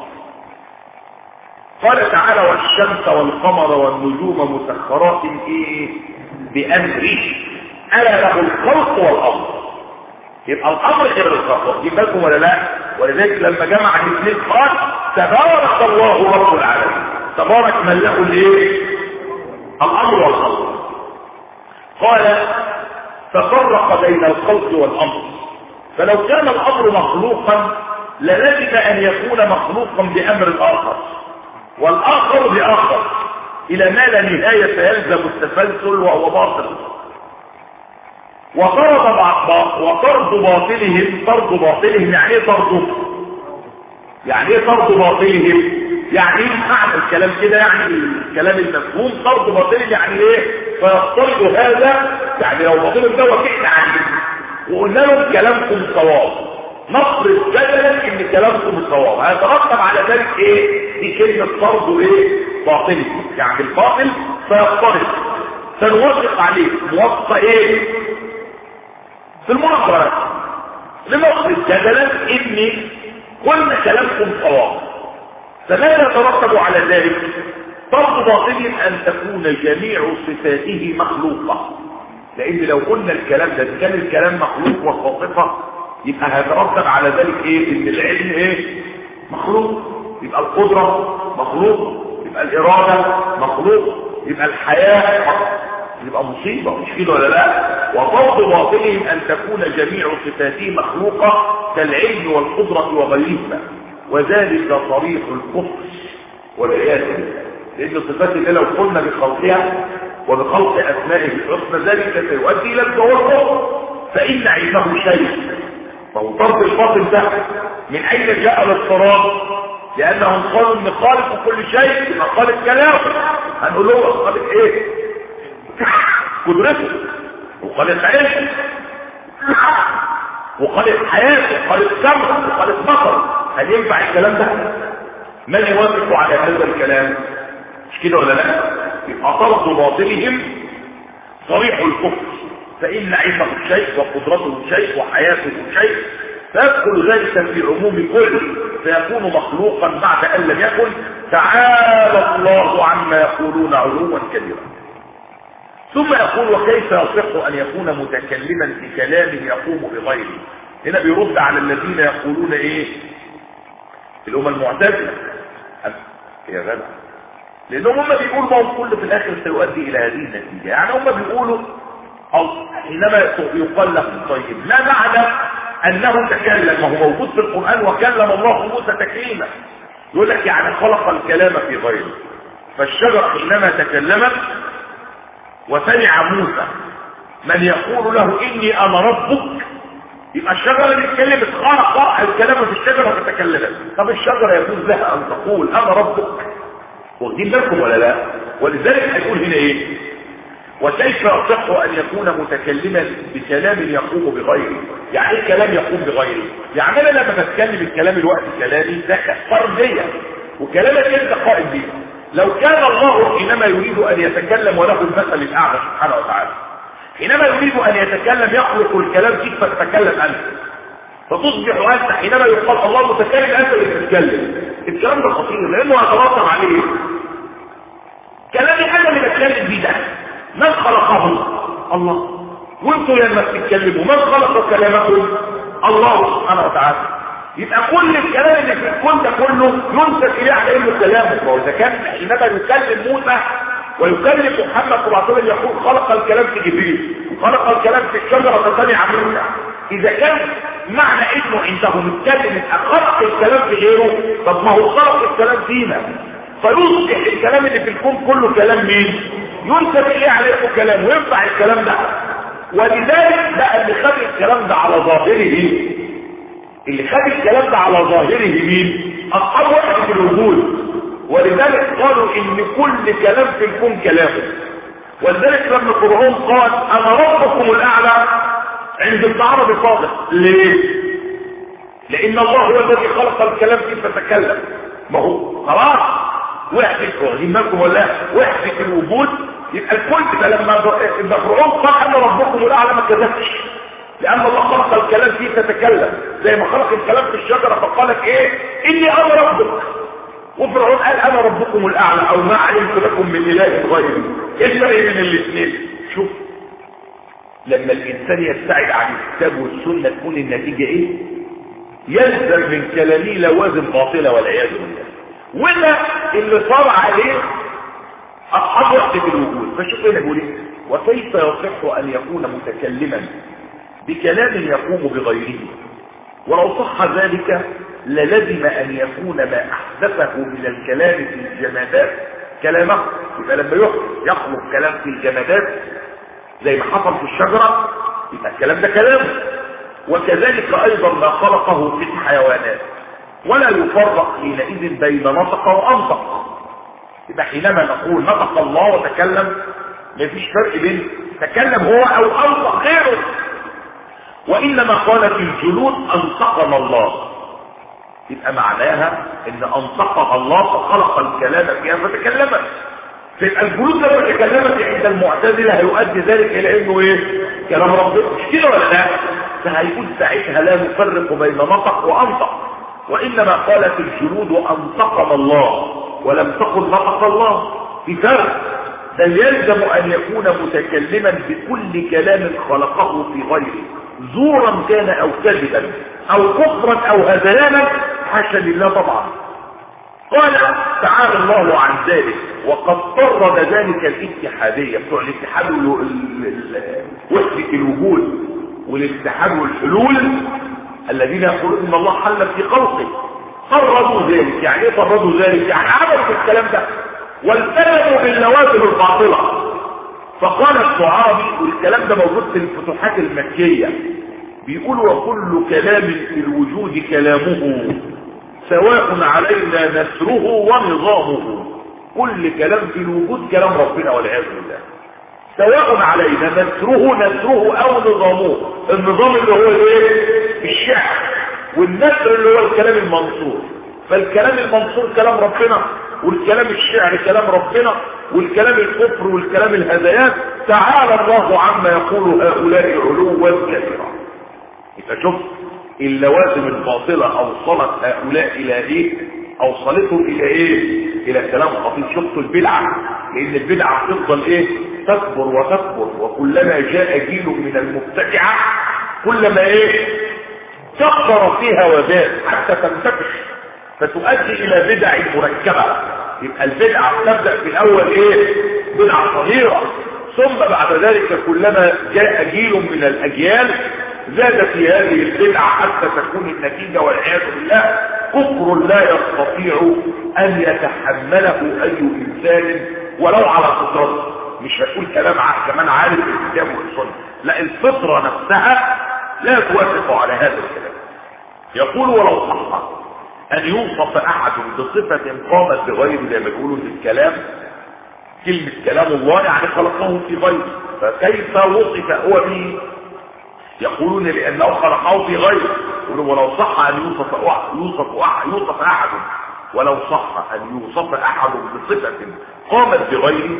قال تعالى والشمس والقمر والنجوم مسخرات ايه بامره الا له الخلق والامر يبقى الامر غير الخلق يبقى ولا لا ولذلك لما جمع الاثنين قال تبارك الله رب العالمين تبارك من له الايه الامر والخلق قال ففرق بين الخلق والامر فلو كان الامر مخلوقا للزم ان يكون مخلوقا بامر الاخر والاخر باخر الى ما لا نهايه فيلزم التسلسل وهو باطل وطرد وطرد باطلهم طرد باطلهم يعني ايه طرده يعني ايه طرد باطلهم يعني ايه معنى الكلام كده يعني الكلام المفهوم طرد باطلهم يعني ايه فيفترض هذا يعني لو باطلهم ده وكئنا عنه وقلنا لهم كلامكم صواب نفرض جدلا ان كلامكم صواب هيترتب على ذلك ايه دي كلمه طرد وايه باطل يعني الباطل فيفترض سنوافق عليه موافقه ايه في المناظرة لنفرض جدلا ان قلنا كلامكم صواب فماذا يترتب على ذلك طرد باطل ان تكون جميع صفاته مخلوقة لان لو قلنا الكلام ده كان الكلام مخلوق وخاطفة يبقى هيترتب على ذلك ايه ان العلم ايه مخلوق يبقى القدرة مخلوق يبقى الارادة مخلوق يبقى الحياة يبقى مصيبة مش كده ولا لا وفرض باطلهم ان تكون جميع صفاته مخلوقة كالعلم والقدرة وغيرهما وذلك طريق الكفر والعياذ بالله لان صفات الله لو قلنا بخلقها وبخلق اسمائه الحسنى ذلك سيؤدي الى التوقف فان علمه شيء فهو طرد الباطل ده من اين جاء الاضطراب لانهم قالوا ان خالق كل شيء يبقى خالق كلام هنقول له خالق ايه قدرته وخالق علم وخالق حياته وخالق سمع وخالق بصر هل ينفع الكلام ده من يوافق على هذا الكلام مش كده ولا لا يبقى طرد باطلهم صريح الكفر فإن علمه شيء وقدرته شيء وحياته شيء فيدخل ذلك في عموم كل فيكون مخلوقا بعد أن لم يكن تعالى الله عما يقولون علوا كبيرا ثم يقول وكيف يصح أن يكون متكلما في كلام يقوم بغيره هنا بيرد على الذين يقولون ايه الأمة المعتزلة يا جدع لأنهم هم بيقولوا ما هو كل في الآخر سيؤدي إلى هذه النتيجة يعني هم بيقولوا أو حينما يقال له طيب لا معنى أنه تكلم ما هو موجود في القرآن وكلم الله موسى تكليما يقول لك يعني خلق الكلام في غيره فالشجر حينما تكلمت وسمع موسى من يقول له إني أنا ربك يبقى الشجرة اللي اتكلمت خلق الكلام في الشجرة فتكلمت طب الشجرة يجوز لها أن تقول أنا ربك واخدين بالكم ولا لا ولذلك هيقول هنا ايه وكيف يصح ان يكون متكلما بكلام يقوم بغيره يعني ايه كلام يقوم بغيره يعني انا لما بتكلم الكلام الوقت كلامي ده فردية وكلامك انت قائم بيه لو كان الله حينما يريد ان يتكلم وله المثل الاعلى سبحانه وتعالى حينما يريد ان يتكلم يخلق الكلام فيك فتتكلم انت فتصبح انت حينما يقال الله متكلم انت اللي تتكلم الكلام ده خطير لانه هيترتب عليه كلامي انا اللي بتكلم بيه ده من خلقه الله وانتوا لما بتتكلموا من خلق كلامكم الله سبحانه وتعالى يبقى كل الكلام اللي في الكون ده كله ينسب اليه على انه كلامه واذا كان حينما يكلم موسى ويكلم محمد صلى الله عليه وسلم يقول خلق الكلام في جبريل وخلق الكلام في الشجره فسمع موسى اذا كان معنى انه عندهم اتكلم خلق الكلام في غيره طب ما هو خلق الكلام فينا فيصبح الكلام اللي في الكون كله كلام مين ينسب اليه عليه كلام وينفع الكلام ده ولذلك بقى اللي خد الكلام ده على ظاهره اللي خد الكلام ده على ظاهره مين اصحاب وحدة الوجود ولذلك قالوا ان كل كلام في الكون كلامه ولذلك لما فرعون قال انا ربكم الاعلى عند العرب صادق ليه لان الله هو الذي خلق الكلام كيف تتكلم ما هو خلاص وحدة همكم ولا وحدة الوجود يبقى الكل ده لما فرعون قال انا ربكم الاعلى ما كذبش لان الله خلق الكلام فيه تتكلم زي ما خلق الكلام في الشجرة فقالت ايه اني انا ربك وفرعون قال انا ربكم الاعلى او ما علمت لكم من اله غيري ايه الفرق بين الاثنين شوف لما الانسان يبتعد عن الكتاب والسنه تكون النتيجه ايه يلزم من كلامه لوازم باطله والعياذ بالله وده اللي صار عليه اصحاب وحده الوجود فشوف هنا بيقول ايه وكيف يصح ان يكون متكلما بكلام يقوم بغيره ولو صح ذلك للزم ان يكون ما احدثه من الكلام في الجمادات كلامه يبقى لما يخلق كلام في الجمادات زي ما حصل في الشجرة يبقى الكلام ده كلامه وكذلك ايضا ما خلقه في الحيوانات ولا يفرق حينئذ بين نطق وانطق يبقى حينما نقول نطق الله وتكلم مفيش فرق بين تكلم هو او انطق غيره وانما قالت الجلود انطقنا الله يبقى معناها ان انطقها الله فخلق الكلام فيها فتكلمت تبقى الجلود لما تكلمت عند المعتزله هيؤدي ذلك الى انه ايه كلام ربنا مش كده ولا لا فهيقول ساعتها لا نفرق بين نطق وانطق وانما قالت الجلود انطقنا الله ولم تقل نطق الله في فرق بل يلزم ان يكون متكلما بكل كلام خلقه في غيره زورا كان او كذبا او كفرا او هذيانا حاشا لله طبعا قال تعالى الله عن ذلك وقد طرد ذلك الاتحادية بتوع الاتحاد وحدة الوجود والاتحاد والحلول الذين يقولون ان الله حل في خلقه طردوا ذلك يعني ايه طردوا ذلك يعني عملوا الكلام ده والتزموا بالنوازل الباطلة فقال الصحابي والكلام ده موجود في الفتوحات المكية بيقول وكل كلام في الوجود كلامه سواء علينا نسره ونظامه كل كلام في الوجود كلام ربنا والعياذ بالله سواء علينا نسره نسره او نظامه النظام اللي هو الايه الشعر والنسر اللي هو الكلام المنصور فالكلام المنصور كلام ربنا والكلام الشعر كلام ربنا والكلام الكفر والكلام الهذيان تعالى الله عما يقول هؤلاء علوا كبيرا يبقى شوف اللوازم الباطلة اوصلت هؤلاء الى ايه اوصلتهم الى ايه الى كلام خطير شفتوا البدعة لان البدعة تفضل ايه تكبر وتكبر وكلما جاء جيل من المبتدعة كلما ايه كبر فيها وزاد حتى تنتفش فتؤدي الى بدع مركبة يبقى البدعة تبدأ في الاول ايه بدعة صغيرة ثم بعد ذلك كلما جاء جيل من الاجيال زاد في هذه البدعة حتى تكون النتيجة والعياذ بالله كفر لا يستطيع ان يتحمله اي انسان ولو على فطرته مش هتقول كلام كمان عارف الكتاب والسنة لا الفطرة نفسها لا توافق على هذا الكلام يقول ولو صح ان يوصف احد بصفة قامت بغير زي ما بيقولوا في الكلام كلمة كلام الله يعني خلقه في غيره فكيف وصف هو به يقولون لانه خلقه في غيره يقولون ولو صح ان يوصف يوصف يوصف احد ولو صح ان يوصف احد بصفة قامت بغيره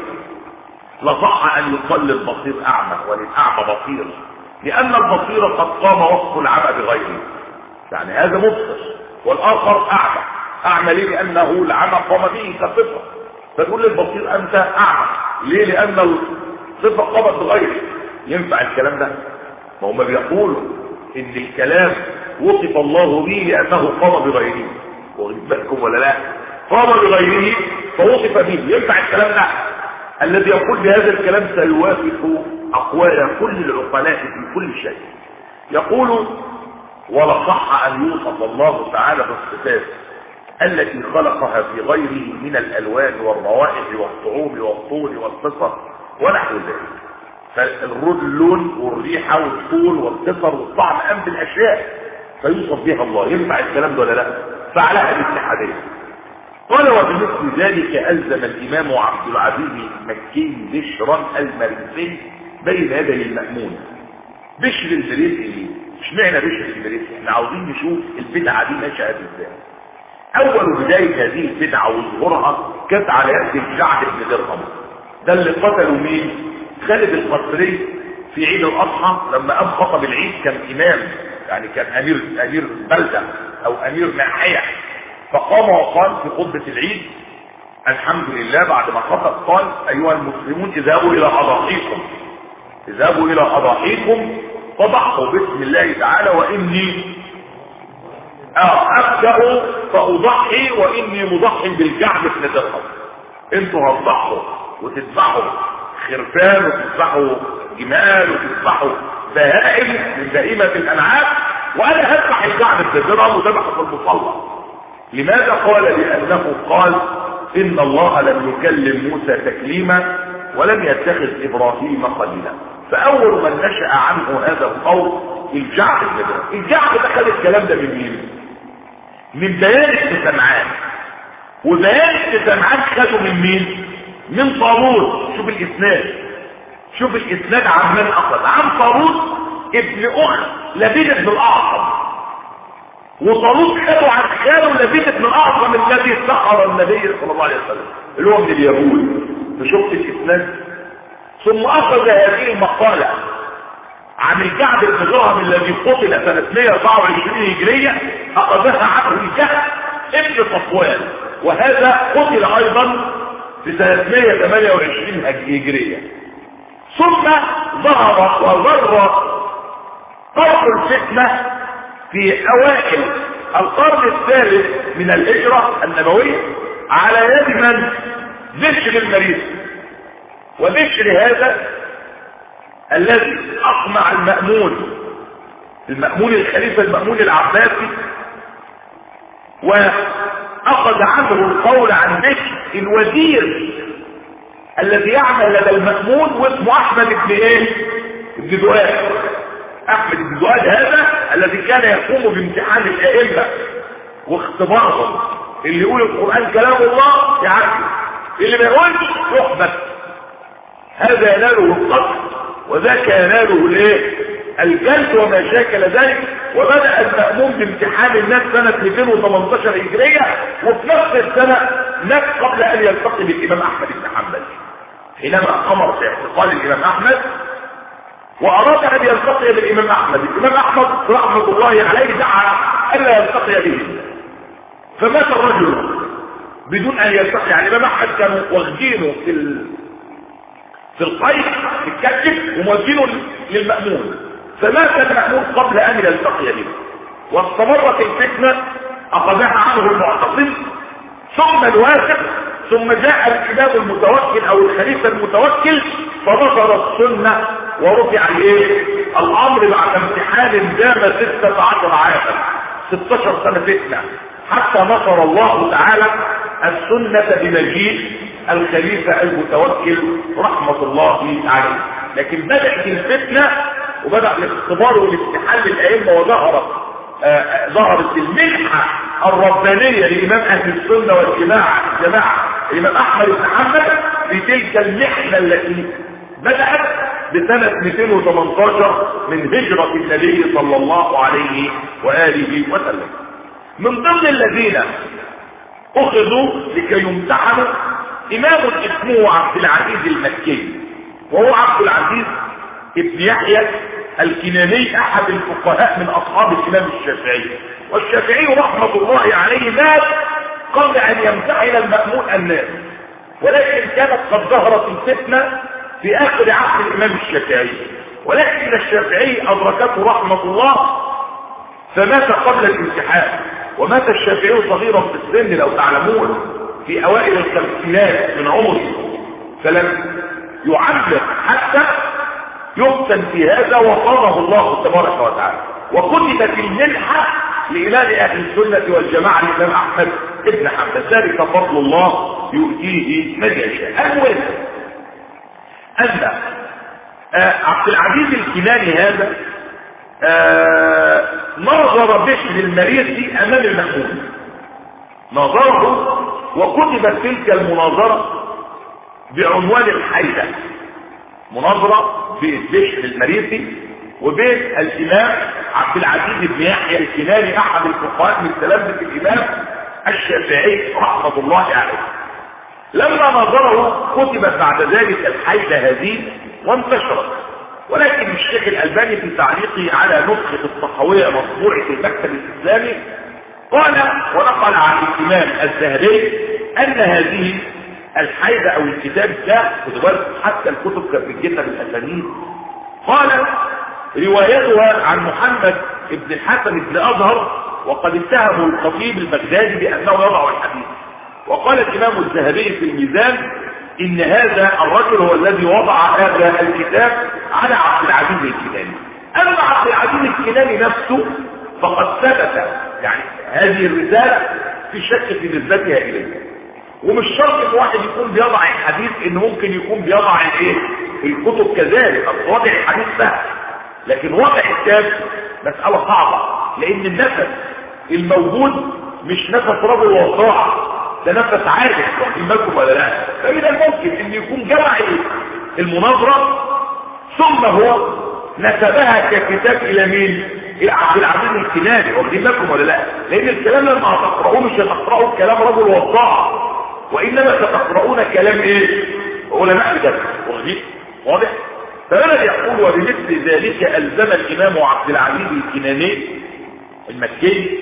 لصح ان يقل البصير اعمى وللاعمى بصير لان البصير قد قام وصف العمى بغيره يعني هذا مبصر والاخر اعمى اعمى ليه لانه العمى قام به كصفه فتقول للبصير انت اعمى ليه لان الصفه قامت بغيره ينفع الكلام ده ما هم بيقولوا ان الكلام وصف الله به لانه قام بغيره واخد بالكم ولا لا قام بغيره فوصف به ينفع الكلام ده الذي يقول بهذا الكلام سيوافق اقوال كل العقلاء في كل شيء يقول ولا صح ان يوصف الله تعالى بالصفات التي خلقها في غيره من الالوان والروائح والطعوم والطول والقصر ونحو ذلك فاللون والريحة والطول والقصر والطعم أم بالأشياء فيوصف بها الله ينفع الكلام ده ولا لا فعلها الاتحادية قال وبمثل ذلك ألزم الإمام عبد العزيز المكي بشرا المريسي بين يدي المأمون بشر المريسي مش معنى بشر المريسي احنا عاوزين نشوف البدعة دي نشأت ازاي اول بداية هذه البدعة وظهورها كانت على يد الجعد بن درهم ده اللي قتلوا مين خالد القصري في عيد الاضحى لما قام خطب العيد كان امام يعني كان امير امير بلده او امير ناحيه فقام وقال في خطبه العيد الحمد لله بعد ما خطب قال ايها المسلمون اذهبوا الى اضاحيكم اذهبوا الى اضاحيكم فضحوا باسم الله تعالى واني ابدا فاضحي واني مضحي بالجعد بن درهم انتوا هتضحوا وتذبحوا خرفان وتذبحوا جمال وتذبحوا بهائم من بهيمة الانعام وانا هذبح الجعد بن درهم وذبحه في المصلى لماذا قال لانه قال ان الله لم يكلم موسى تكليما ولم يتخذ ابراهيم خليلا فاول من نشأ عنه هذا القول الجعد بن درهم الجعد ده خد الكلام ده من مين من بيان التسمعان وبيان التسمعان خدوا من مين من طاروس شوف الاسناد شوف الاسناد عن من اخذ عن طاروس ابن اخت لبيد بن الاعظم وطاروس خدوا عن خاله لبيد بن الاعظم الذي سخر النبي صلى الله عليه وسلم اللي هو من اليهود فشفت الاسناد ثم اخذ هذه المقاله عن الجعد بن درهم الذي قتل سنة 124 هجرية أخذها عنه الجهد ابن صفوان وهذا قتل أيضا في سنة 128 هجرية ثم ظهر وظهر قرب الفتنة في أوائل القرن الثالث من الهجرة النبوية على يد من؟ بشر المريض وبشر هذا الذي اقمع المأمون المأمون الخليفة المأمون العباسي واخذ عنه القول عن بشر الوزير الذي يعمل لدى المأمون واسمه احمد بن ايه ابن دؤاد احمد بن دؤاد هذا الذي كان يقوم بامتحان الائمة واختبارهم اللي يقول القرآن كلام الله يعرف اللي ما يقولش يحبس هذا يناله القتل وذاك يناله الايه الجلد وما شاكل ذلك وبدأ المأمون بامتحان الناس سنة 218 هجرية وفي نفس السنة مات قبل ان يلتقي بالامام احمد بن حنبل حينما امر في اعتقال الامام احمد واراد ان يلتقي بالامام احمد الامام احمد رحمة الله عليه دعا الا يلتقي به فمات الرجل بدون ان يلتقي يعني الامام احمد كانوا واخدينه في ال... في القيد الكتف وموجهينه للمأمون فمات المأمون قبل ان يلتقي به واستمرت الفتنة اخذها عنه المعتصم ثم الواثق ثم جاء الامام المتوكل او الخليفة المتوكل فنظر السنة ورفع الايه الامر بعد امتحان دام 16 عاما 16 سنة فتنة حتى نصر الله تعالى السنة بمجيء الخليفة المتوكل رحمة الله عليه لكن بدأت الفتنة وبدأ الاختبار والامتحان للأئمة وظهرت آه ظهرت المنحة الربانية لإمام أهل السنة والجماعة الجماعة الإمام أحمد بن حنبل في تلك المحنة التي بدأت بسنة 218 من هجرة النبي صلى الله عليه وآله وسلم من ضمن الذين اخذوا لكي يمتحنوا امام اسمه عبد العزيز المكي وهو عبد العزيز ابن يحيى الكناني احد الفقهاء من اصحاب الامام الشافعي والشافعي رحمة الله عليه مات قبل ان يمتحن المأمون الناس ولكن كانت قد ظهرت الفتنة في اخر عهد الامام الشافعي ولكن الشافعي ادركته رحمة الله فمات قبل الامتحان ومات الشافعي صغيرا في السن لو تعلمون في اوائل الخمسينات من عمره فلم يعلق حتى يفتن في هذا وقامه الله تبارك وتعالى وكتبت المنحة لإمام أهل السنة والجماعة الإمام أحمد ابن حنبل ذلك فضل الله يؤتيه من يشاء المهم أن آه عبد العزيز الكناني هذا آه نظر بشر المريسي أمام المأمون نظره وكتبت تلك المناظرة بعنوان الحيدة مناظرة بين بشر المريسي وبين الإمام عبد العزيز بن يحيى الكناني أحد الفقهاء من تلامذة الإمام الشافعي رحمة الله عليه لما نظره كتبت بعد ذلك الحيدة هذه وانتشرت ولكن الشيخ الألباني في تعليقه على نسخة الصحوية مطبوعة المكتب الإسلامي قال ونقل عن الإمام الزهري أن هذه الحيدة أو الكتاب ده حتى الكتب كانت بتجينا بالأسانيد قال روايتها عن محمد بن الحسن بن أظهر وقد اتهموا الخطيب البغدادي بأنه يضع الحديث وقال الإمام الذهبي في الميزان إن هذا الرجل هو الذي وضع هذا الكتاب على عبد العزيز الكناني أما عبد العزيز الكناني نفسه فقد ثبت يعني هذه الرسالة في شك في نسبتها إليه ومش شرط ان واحد يكون بيضع الحديث ان ممكن يكون بيضع الايه الكتب كذلك وضع الحديث سهل لكن وضع الكتاب مسألة صعبة لان النفس الموجود مش نفس رجل وصاع ده نفس عادل واخدين بالكم ولا لا فمن الممكن ان يكون جمع المناظرة ثم هو نسبها ككتاب الى مين الى عبد العزيز الكناني واخدين بالكم ولا لا لان الكلام لما هتقرأوه مش هتقرأوا كلام رجل وصاع وانما ستقرؤون كلام ايه علماء الجد واضح واضح فالذي يقول وبمثل ذلك الزم الامام عبد العزيز الكناني المكي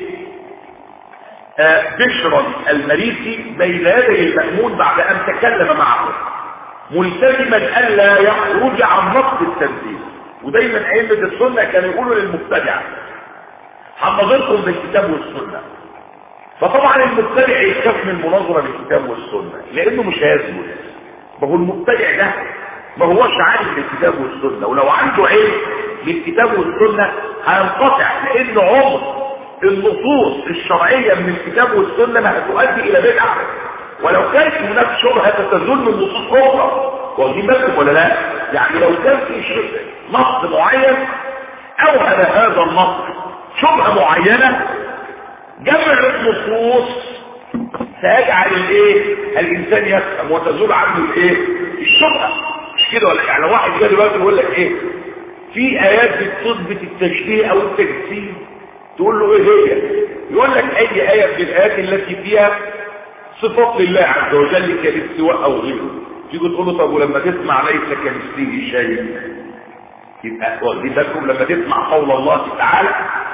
آه بشرا المريسي بين يدي المأمون بعد ان تكلم معه ملتزما الا يخرج عن نص التنزيل ودايما ائمه السنه كانوا يقولوا للمبتدع حفظتكم بالكتاب والسنه فطبعا المبتدع يخاف من المناظرة بالكتاب والسنة لانه مش هيثبت ما هو المبتدع ده ما هوش عارف بالكتاب والسنة ولو عنده علم بالكتاب والسنة هينقطع لان عمر النصوص الشرعية من الكتاب والسنة ما هتؤدي الى بدعة ولو كانت هناك شبهة تتزول من نصوص اخرى واخدين بالكم ولا لا يعني لو كان في نص معين اوهب هذا النص شبهة معينة جمع النصوص سيجعل الايه الانسان يفهم وتزول عنه الايه الشبهه مش كده ولا يعني واحد جاي دلوقتي يقول لك ايه في ايات بتثبت التشبيه او التجسيم تقول له ايه هي يقول لك اي ايه من الايات التي فيها صفات لله عز وجل كالاستواء او غيره تيجي تقول له طب ولما تسمع ليس كمثله شيء يبقى واخدين بالكم لما تسمع قول الله تعالى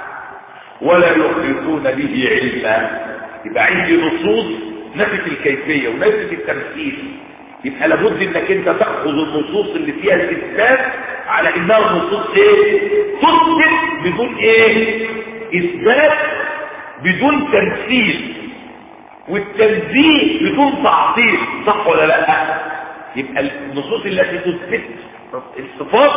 ولا يخلصون به علما يبقى عندي نصوص نفت الكيفية ونفت التمثيل يبقى لابد انك انت تأخذ النصوص اللي فيها الاثبات على انها نصوص ايه تثبت بدون ايه اثبات بدون تمثيل والتنزيه بدون تعطيل صح ولا لا يبقى النصوص التي تثبت الصفات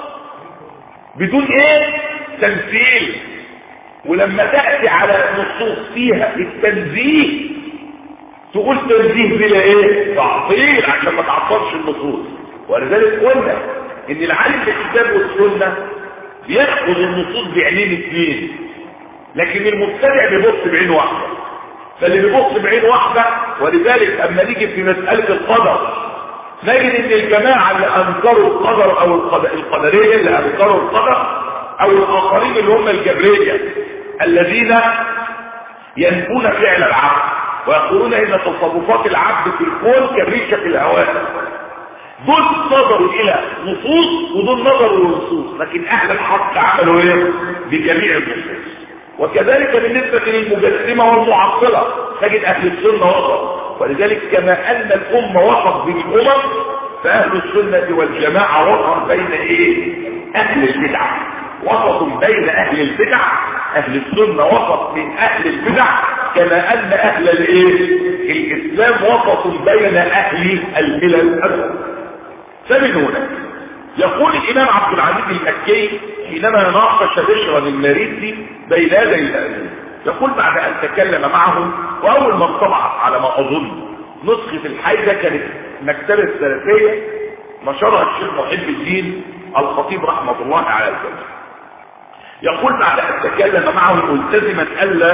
بدون ايه تمثيل ولما تأتي على نصوص فيها التنزيه تقول تنزيه بلا ايه تعطيل عشان ما تعطلش النصوص ولذلك قلنا ان العالم بالكتاب والسنة بيأخذ النصوص بعينين اثنين لكن المبتدع بيبص بعين واحدة فاللي بيبص بعين واحدة ولذلك اما نيجي في مسألة القدر نجد ان الجماعة اللي انكروا القدر او القدرية اللي انكروا القدر او الاخرين اللي هم الجبرية الذين ينفون فعل العبد ويقولون ان تصرفات العبد في الكون كالريشة في الهواء دول نظروا الى نصوص ودول نظروا للنصوص لكن اهل الحق عملوا ايه بجميع النصوص وكذلك بالنسبة للمجسمة والمعطلة تجد اهل السنة وسط ولذلك كما ان الامة وسط بين الامم فاهل السنة والجماعة وسط بين ايه اهل البدعة وسط بين اهل البدع اهل السنة وسط من اهل البدع كما ان اهل الايه الاسلام وسط بين اهل الملل الأسر فمن هنا يقول الامام عبد العزيز المكي حينما ناقش بشرا المريسي بين يدي الامين يقول بعد ان تكلم معهم واول ما انطبعت على ما اظن نسخة الحيدة كانت مكتبة الثلاثية نشرها الشيخ محب الدين الخطيب رحمة الله على الجميع يقول بعد ان تكلم معهم ملتزما الا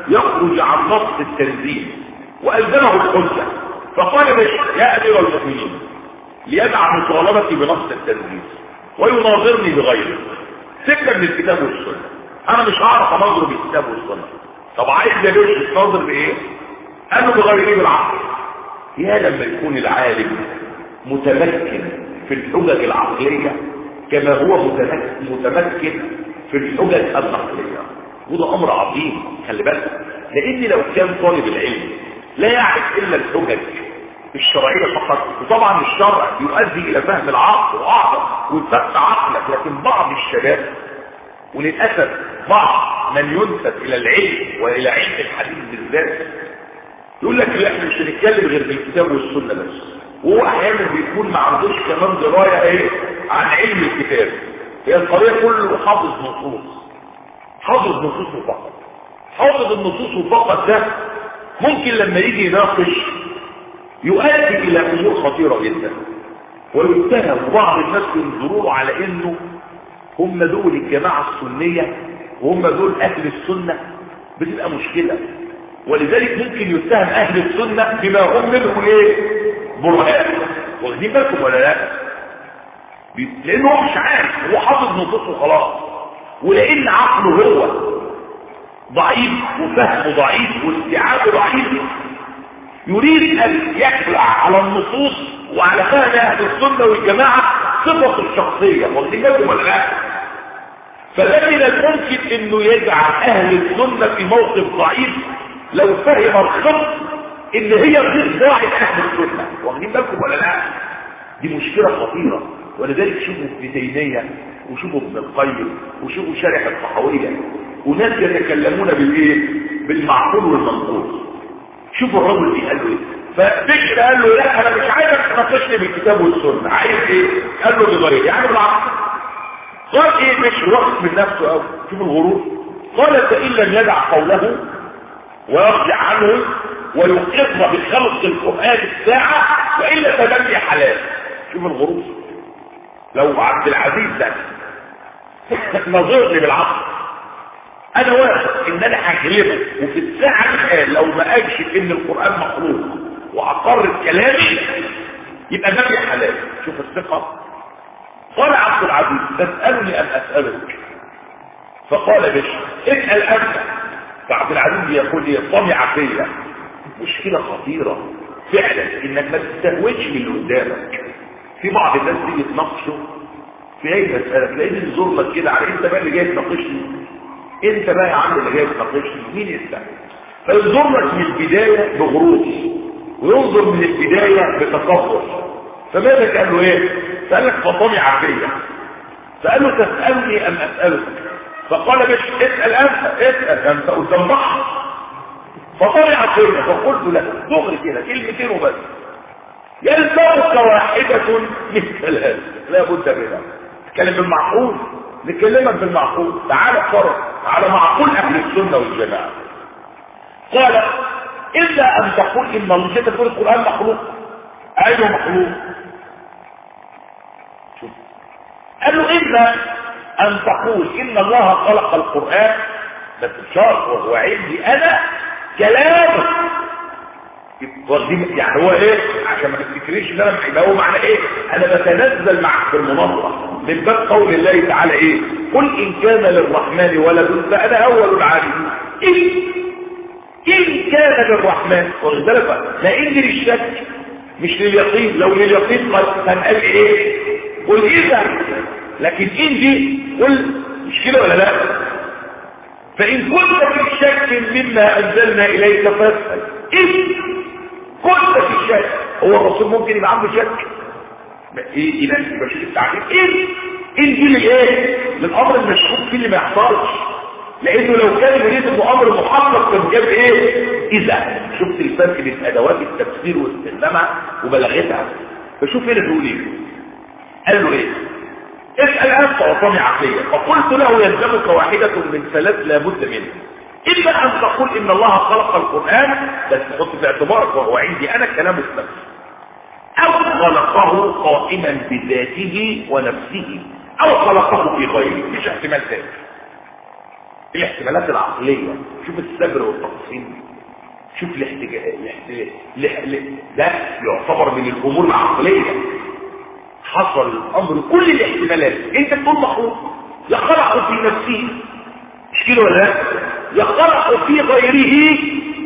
يخرج عن نص التنزيل وألزمه الحجة فقال بشر يا أمير المؤمنين ليدع مطالبتي بنص التنزيل ويناظرني بغيره سكة من الكتاب والسنة أنا مش هعرف أناظر بالكتاب والسنة طب عايز يا باشا تناظر بإيه؟ قال له بغيره بالعقل يا لما يكون العالم متمكن في الحجج العقلية كما هو متمكن في الحجج النقلية وده امر عظيم خلي بالك لان لو كان طالب العلم لا يعرف الا الحجج الشرعية فقط وطبعا الشرع يؤدي الى فهم العقل واعظم ويفتح عقلك لكن بعض الشباب وللأسف بعض من ينسب الى العلم والى علم الحديث بالذات يقول لك لا احنا مش هنتكلم غير بالكتاب والسنة بس وهو احيانا بيكون ما عندوش كمان دراية ايه عن علم الكتاب هي القضية كله حافظ نصوص حافظ نصوصه فقط حافظ النصوص فقط ده ممكن لما يجي يناقش يؤدي الى امور خطيرة جدا ويتهم بعض الناس ينظروا على انه هم دول الجماعة السنية وهم دول اهل السنة بتبقى مشكلة ولذلك ممكن يتهم اهل السنة بما هم منه ايه برهان واخدين بالكم ولا لا لانه هو مش عارف هو حافظ نصوصه خلاص ولان عقله هو ضعيف وفهمه ضعيف واستيعابه ضعيف يريد ان يخلع على النصوص وعلى فهم اهل السنه والجماعه صفه الشخصيه واخدين بالكم ولا لا فده من الممكن انه يجعل اهل السنه في موقف ضعيف لو فهم الخط ان هي غير ضاعت اهل السنه واخدين بالكم ولا لا دي مشكله خطيره ولذلك شوفوا ابن تيميه وشوفوا ابن القيم وشوفوا شارح الطحاويه وناس يتكلمون بالايه بالمعقول والمنقول شوفوا الرجل دي قال له ايه فبشر قال له لا انا مش عايزك تناقشني بالكتاب والسنه عايز ايه قال له بغير يعني بالعقل قال ايه بشر وقت من نفسه قوي شوف الغرور قال فان لم يدع قوله ويرجع عنه ويقر بخلق القرآن الساعة وإلا تبني حلال شوف الغروب لو عبد العزيز ده نظرني بالعقل انا واثق ان انا هغلبه وفي الساعة الحال لو ما اجش ان القرآن مخلوق واقر كلامي يبقى ده حلال شوف الثقة قال عبد العزيز تسألني ان اسألك فقال بشر اسأل انت فعبد العزيز يقول لي طمع فيا مشكلة خطيرة فعلا انك ما تستهوتش من اللي قدامك في بعض الناس تيجي تناقشه في اي مسألة تلاقيه ينظر لك كده على انت بقى اللي جاي تناقشني انت بقى يا عم اللي جاي تناقشني مين انت فينظر لك من البداية بغرور وينظر من البداية بتكبر فماذا قال له ايه قال لك فطمع فيا فقال له تسألني ام اسألك فقال بش اسأل انت اسأل انت قدام بحر فطلع فيا فقلت له دغري كده كلمتين وبس يلزمك واحدة من ثلاث لا بد منها تتكلم بالمعقول نكلمك بالمعقول تعال فرق على معقول اهل السنة والجماعة قال الا ان تقول ان الله تقول القرآن مخلوق ايوه مخلوق شوف قال له الا ان تقول ان الله خلق القرآن بس بشرط وهو عندي انا كلامه يعني هو ايه عشان ما تفتكريش ان انا يبقى هو معنى ايه انا بتنزل معك في المناظره من باب قول الله تعالى ايه قل ان كان للرحمن ولد فانا اول العابدين إن, ان كان للرحمن واخد بالك لان للشك مش لليقين لو لليقين كان قال ايه قل اذا لكن ان دي قل مش كده ولا لا فان كنت في شك مما انزلنا اليك فاسال إن كنت في شك هو الرسول ممكن يبقى عنده شك ايه اذا يبقى شيء التعليم ايه ان دي لايه للامر المشكوك فيه اللي ما يحصلش لانه لو كان يريد انه امر محقق كان جاب ايه اذا شفت الفرق بين ادوات التفسير واستخدامها وبلاغتها فشوف هنا بيقول ايه قال له ايه اسال انت وطني عقليه فقلت له يلزمك واحده من ثلاث لابد منها إما أن تقول إن الله خلق القرآن بس تحط في اعتبارك وهو عندي أنا كلام السبب أو خلقه قائما بذاته ونفسه أو خلقه في غيره مش احتمال ثاني الاحتمالات العقلية شوف السبر والتقسيم شوف الاحتجاج ده يعتبر من الامور العقلية حصل الامر كل الاحتمالات انت تقول مخلوق يخلق في نفسه مش كده ولا لا يخلق في غيره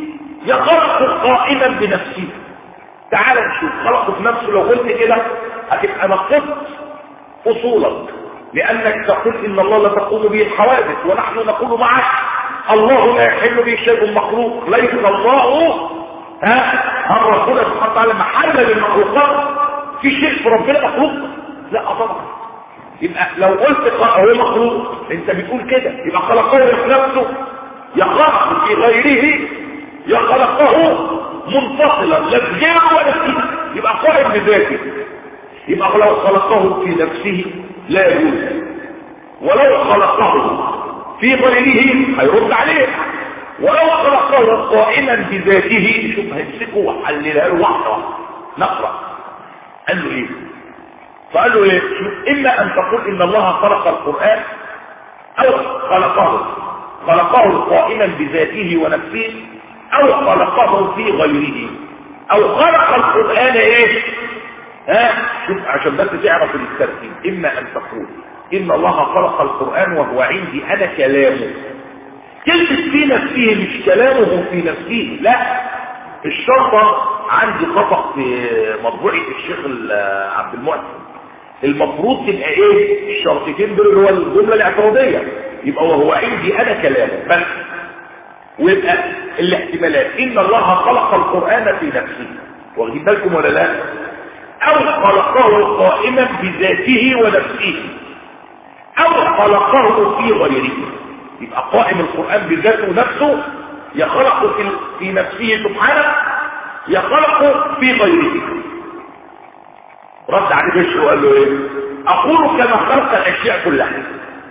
يخلق قائما بنفسه تعال نشوف خلقه في نفسه لو قلت كده هتبقى نقصت اصولك لانك تقول ان الله لا تقوم به الحوادث ونحن نقول معك الله لا يحل به شيء مخلوق ليس الله ها الرسول سبحانه وتعالى محل للمخلوقات في شيء في ربنا مخلوق لا طبعا يبقى لو قلت هو مخلوق انت بتقول كده يبقى خلقه في نفسه يخلق في غيره يخلقه منفصلا لا في غيره ولا فيه يبقى قائم بذاته يبقى لو خلقه في نفسه لا يجوز ولو خلقه في غيره هيرد عليه ولو خلقه قائما بذاته شوف هيمسكه وحللها له واحده واحده نقرا قال له ايه فقال له ايه شوف اما ان تقول ان الله خلق القران او خلقه خلقه قائما بذاته ونفسه او خلقه في غيره او خلق القران ايه ها شوف عشان بس تعرف الترتيب اما ان تقول ان الله خلق القران وهو عندي انا كلامه كلمه في نفسه مش كلامه في نفسه لا الشرطه عندي خطا في مطبوعه الشيخ عبد المحسن المفروض تبقى ايه الشرطتين دول اللي هو الجمله الاعتراضيه يبقى وهو عندي انا كلامه بس ويبقى الاحتمالات ان الله خلق القران في نفسه واخدين بالكم ولا لا او خلقه قائما بذاته ونفسه او خلقه في غيره يبقى قائم القرآن بذاته ونفسه يخلق في, في نفسه سبحانه يخلق في غيره رد عليه بشر وقال له ايه اقول كما خلق الاشياء كلها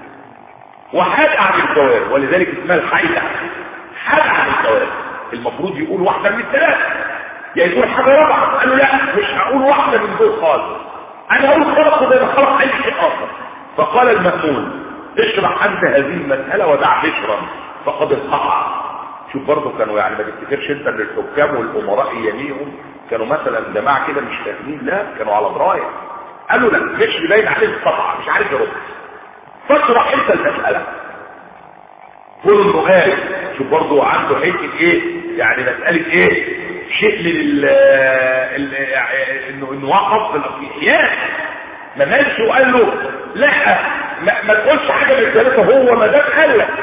وحاد عن الزواج ولذلك اسمها الحيدة حاد عن الزواج المفروض يقول واحدة من الثلاثة يا يقول حاجة رابعة قال له لا مش هقول واحدة من دول خالص انا اقول خلقه زي ما خلق اي شيء اخر فقال المأمون اشرح انت هذه المسألة ودع بشرا فقد انقطع شوف برضه كانوا يعني ما تفتكرش انت ان الحكام والامراء يميهم كانوا مثلا جماعه كده مش فاهمين لا كانوا على درايه قالوا لا مش باين عليه القطع مش عارف يرد فاشرح انت المساله قول انه قال شوف برضه عنده حته ايه يعني مساله ايه شيء لل انه انه وقف في الاحياء ما مالش وقال له لا ما, ما تقولش حاجه من الثلاثه هو ما دام قال لك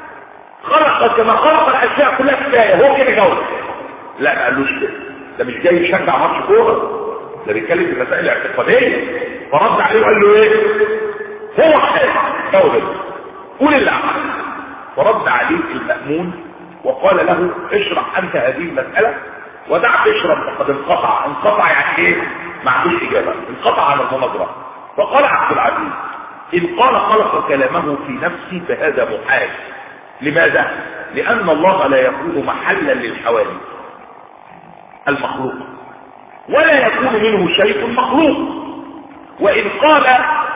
خلق كما خلق الاشياء كلها كفايه هو كده جاوب لا ما قالوش كده ده مش جاي يشجع ماتش كوره ده بيتكلم في مسائل اعتقاديه فرد عليه وقال له ايه هو حاجه جاوب قول اللي عمل فرد عليه المأمون وقال له اشرح انت هذه المسألة ودع تشرب فقد انقطع انقطع يعني ايه ما عندوش اجابة انقطع عن المناظرة فقال عبد العزيز ان قال خلق كلامه في نفسي فهذا محال لماذا لان الله لا يكون محلا للحوادث المخلوق ولا يكون منه شيء مخلوق وان قال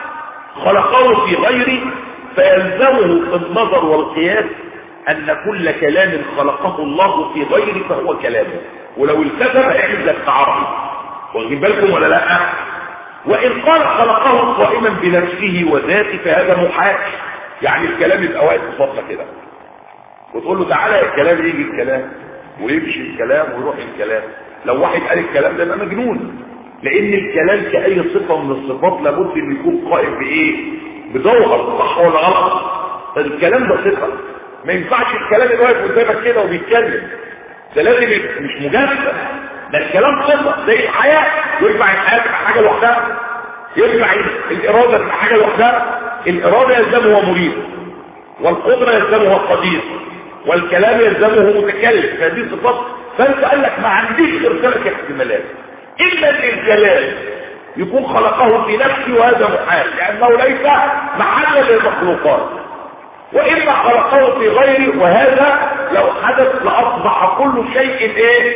خلقه في غيره فيلزمه في النظر والقياس ان كل كلام خلقه الله في غيره فهو كلامه ولو التزم هيعمل لك تعرض واخدين بالكم ولا لا وان قال خلقه قائما بنفسه وذاته فهذا محال يعني الكلام يبقى واقف في فضله كده وتقول له تعالى الكلام يجي الكلام ويمشي الكلام ويروح الكلام لو واحد قال الكلام ده يبقى مجنون لان الكلام كاي صفه من الصفات لابد ان يكون قائم بايه بجوهر صح ولا غلط الكلام ده صفه ما ينفعش الكلام اللي واقف قدامك كده وبيتكلم ده لازم مش مجسد ده الكلام صفه زي الحياه ينفع الحياه تبقى حاجه لوحدها ينفع الاراده تبقى حاجه لوحدها الاراده يلزمه هو مريد والقدره يلزمه هو قدير والكلام يلزمه متكلم فهذه صفات فانت قال لك ما عنديش غير ثلاث احتمالات اما ان الكلام يكون خلقه في نفسه وهذا محال لانه ليس محلا للمخلوقات واما خلقه في غيره وهذا لو حدث لاصبح كل شيء ايه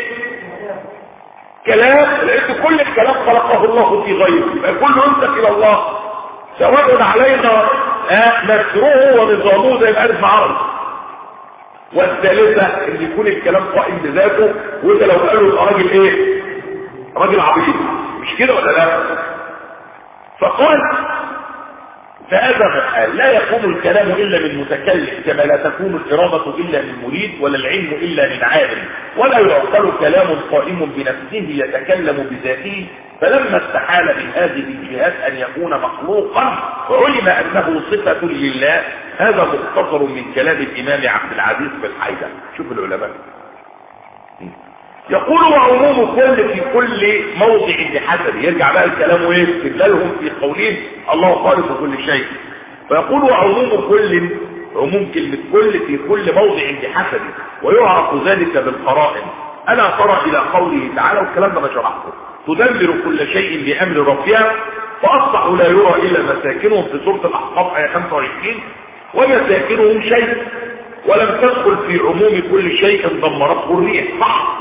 كلام لان كل الكلام خلقه الله في غيره فكل ينسب الى الله سواء علينا آه نسره ونظامه زي ما قال ابن عربي والثالثة ان يكون الكلام قائم بذاته وانت لو قالوا يبقى راجل ايه راجل عبيط مش كده ولا لا فقال فهذا قال لا يكون الكلام إلا من متكلم كما لا تكون الإرادة إلا من مريد ولا العلم إلا من عالم ولا يعقل كلام قائم بنفسه يتكلم بذاته فلما استحال من هذه الجهات أن يكون مخلوقا علم أنه صفة لله هذا مختصر من كلام الإمام عبد العزيز في الحيدة شوف العلماء يقول وعموم كل في كل موضع بحسب يرجع بقى الكلام ايه استدلالهم في قولهم الله خالق كل شيء فيقول وعموم كل عموم كلمة كل في كل موضع بحسب ويعرف ذلك بالقرائن ألا ترى إلى قوله تعالى والكلام ده ما شرحته تدمر كل شيء بأمر ربها فأصبحوا لا يرى إلا مساكنهم في سورة الأحقاف آية 25 ومساكنهم شيء ولم تدخل في عموم كل شيء دمرته الريح صح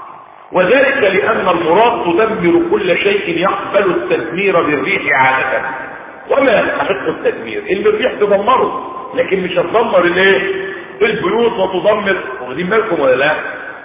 وذلك لأن المراد تدمر كل شيء يقبل التدمير بالريح عادة وما يستحق التدمير اللي الريح تدمره لكن مش هتدمر الايه البيوت وتدمر واخدين بالكم ولا لا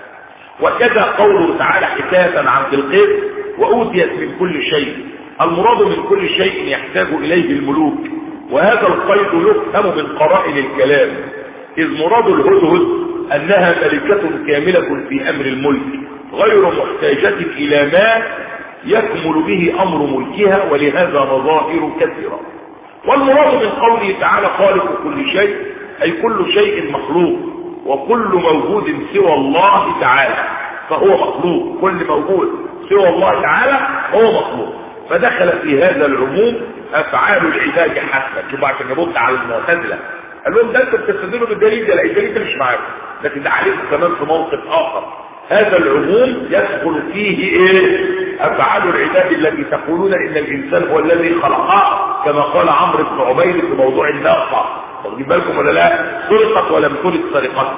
وكذا قوله تعالى حكاية عن القيس وأوتيت من كل شيء المراد من كل شيء يحتاج إليه الملوك وهذا القيد يفهم من قرائن الكلام إذ مراد الهدهد أنها ملكة كاملة في أمر الملك غير محتاجة إلى ما يكمل به أمر ملكها ولهذا مظاهر كثيرة والمراد من قوله تعالى خالق كل شيء أي كل شيء مخلوق وكل موجود سوى الله تعالى فهو مخلوق كل موجود سوى الله تعالى هو مخلوق فدخل في هذا العموم أفعال العباد حسنا شوف عشان يرد على المعتزلة قال لهم ده انتوا بتستدلوا بالدليل ده لا الدليل ده مش معاكم لكن ده عليكم كمان في موقف آخر هذا العموم يدخل فيه ايه افعال العباد التي تقولون ان الانسان هو الذي خلقه كما قال عمرو بن عبيد في موضوع الناقه واخدين بالكم ولا لا سرقت ولم ترد سرقتها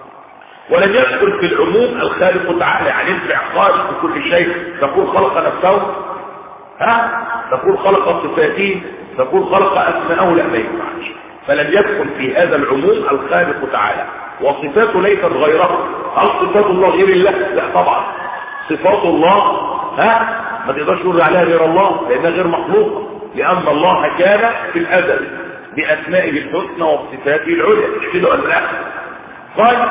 ولم يدخل في العموم الخالق تعالى يعني انت خالق بكل شيء تقول خلق نفسه ها تقول خلق صفاته تقول خلق اسماءه لا ما ينفعش فلم يدخل في هذا العموم الخالق تعالى وصفاته ليست غيره هل صفات الله غير الله لا طبعا صفات الله ها ما تقدرش تقول عليها غير الله لانها غير مخلوقه لان الله كان في الازل باسمائه الحسنى وصفاته العليا مش كده ولا لا قال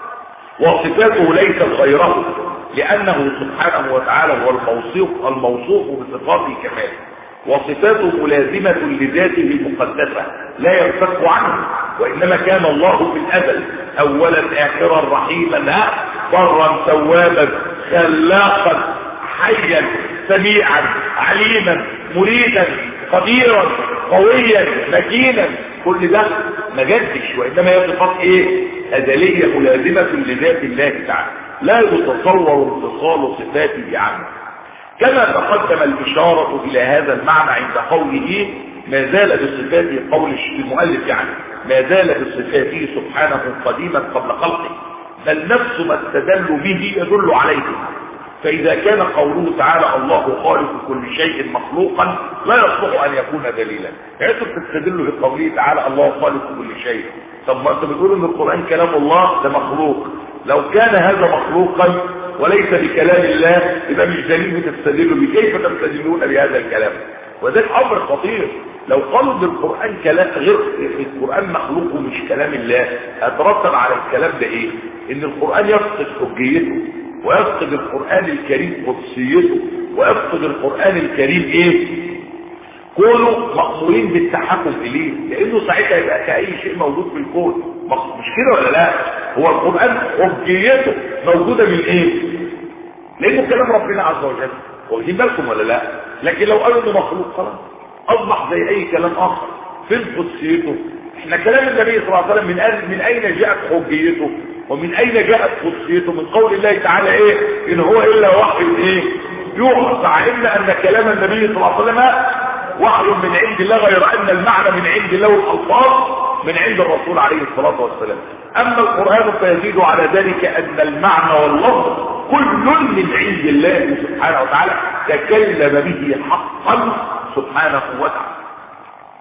وصفاته ليست غيره لانه سبحانه وتعالى هو الموصوف الموصوف بصفات كمال وصفاته ملازمة لذاته المقدسة لا ينفك عنه وإنما كان الله في الأزل أولا آخرا رحيما برا توابا خلاقا حيا سميعا عليما مريدا قديرا قويا مكينا كل ده ما جدش وإنما هي صفات إيه أزلية ملازمة لذات الله تعالى لا يتصور انفصال صفاته عنه كما تقدم الإشارة إلى هذا المعنى عند قوله ما زال بصفاته قول المؤلف يعني ما زال بصفاته سبحانه قديما قبل خلقه بل نفس ما استدل به يدل عليه فإذا كان قوله تعالى الله خالق كل شيء مخلوقا لا يصلح أن يكون دليلا يعني انتوا بتستدلوا بقوله تعالى الله خالق كل شيء طب ما انت بتقول ان القرآن كلام الله ده مخلوق لو كان هذا مخلوقا وليس بكلام الله يبقى مش دليل بتستدلوا به كيف تستدلون بهذا الكلام وذلك امر خطير لو قالوا ان القران كلام غير القران مخلوق ومش كلام الله هترتب على الكلام ده ايه ان القران يفقد حجيته ويفقد القران الكريم قدسيته ويفقد القران الكريم ايه كونوا مأمورين بالتحكم اليه لانه ساعتها يبقى كأي شيء موجود في الكون مش كده ولا لا هو القرآن حجيته موجودة من ايه لانه كلام ربنا عز وجل واخدين بالكم ولا لا لكن لو قالوا انه مخلوق خلاص اصبح زي اي كلام اخر فين قدسيته احنا كلام النبي صلى الله عليه وسلم من أين من اين جاءت حجيته ومن اين جاءت قدسيته من قول الله تعالى ايه ان هو الا وحي ايه يوحى فعلمنا ان كلام النبي صلى الله عليه وسلم وحي من عند الله غير ان المعنى من عند الله والالفاظ من عند الرسول عليه الصلاة والسلام اما القرآن فيزيد على ذلك ان المعنى واللفظ كل من عند الله سبحانه وتعالى تكلم به حقا سبحانه وتعالى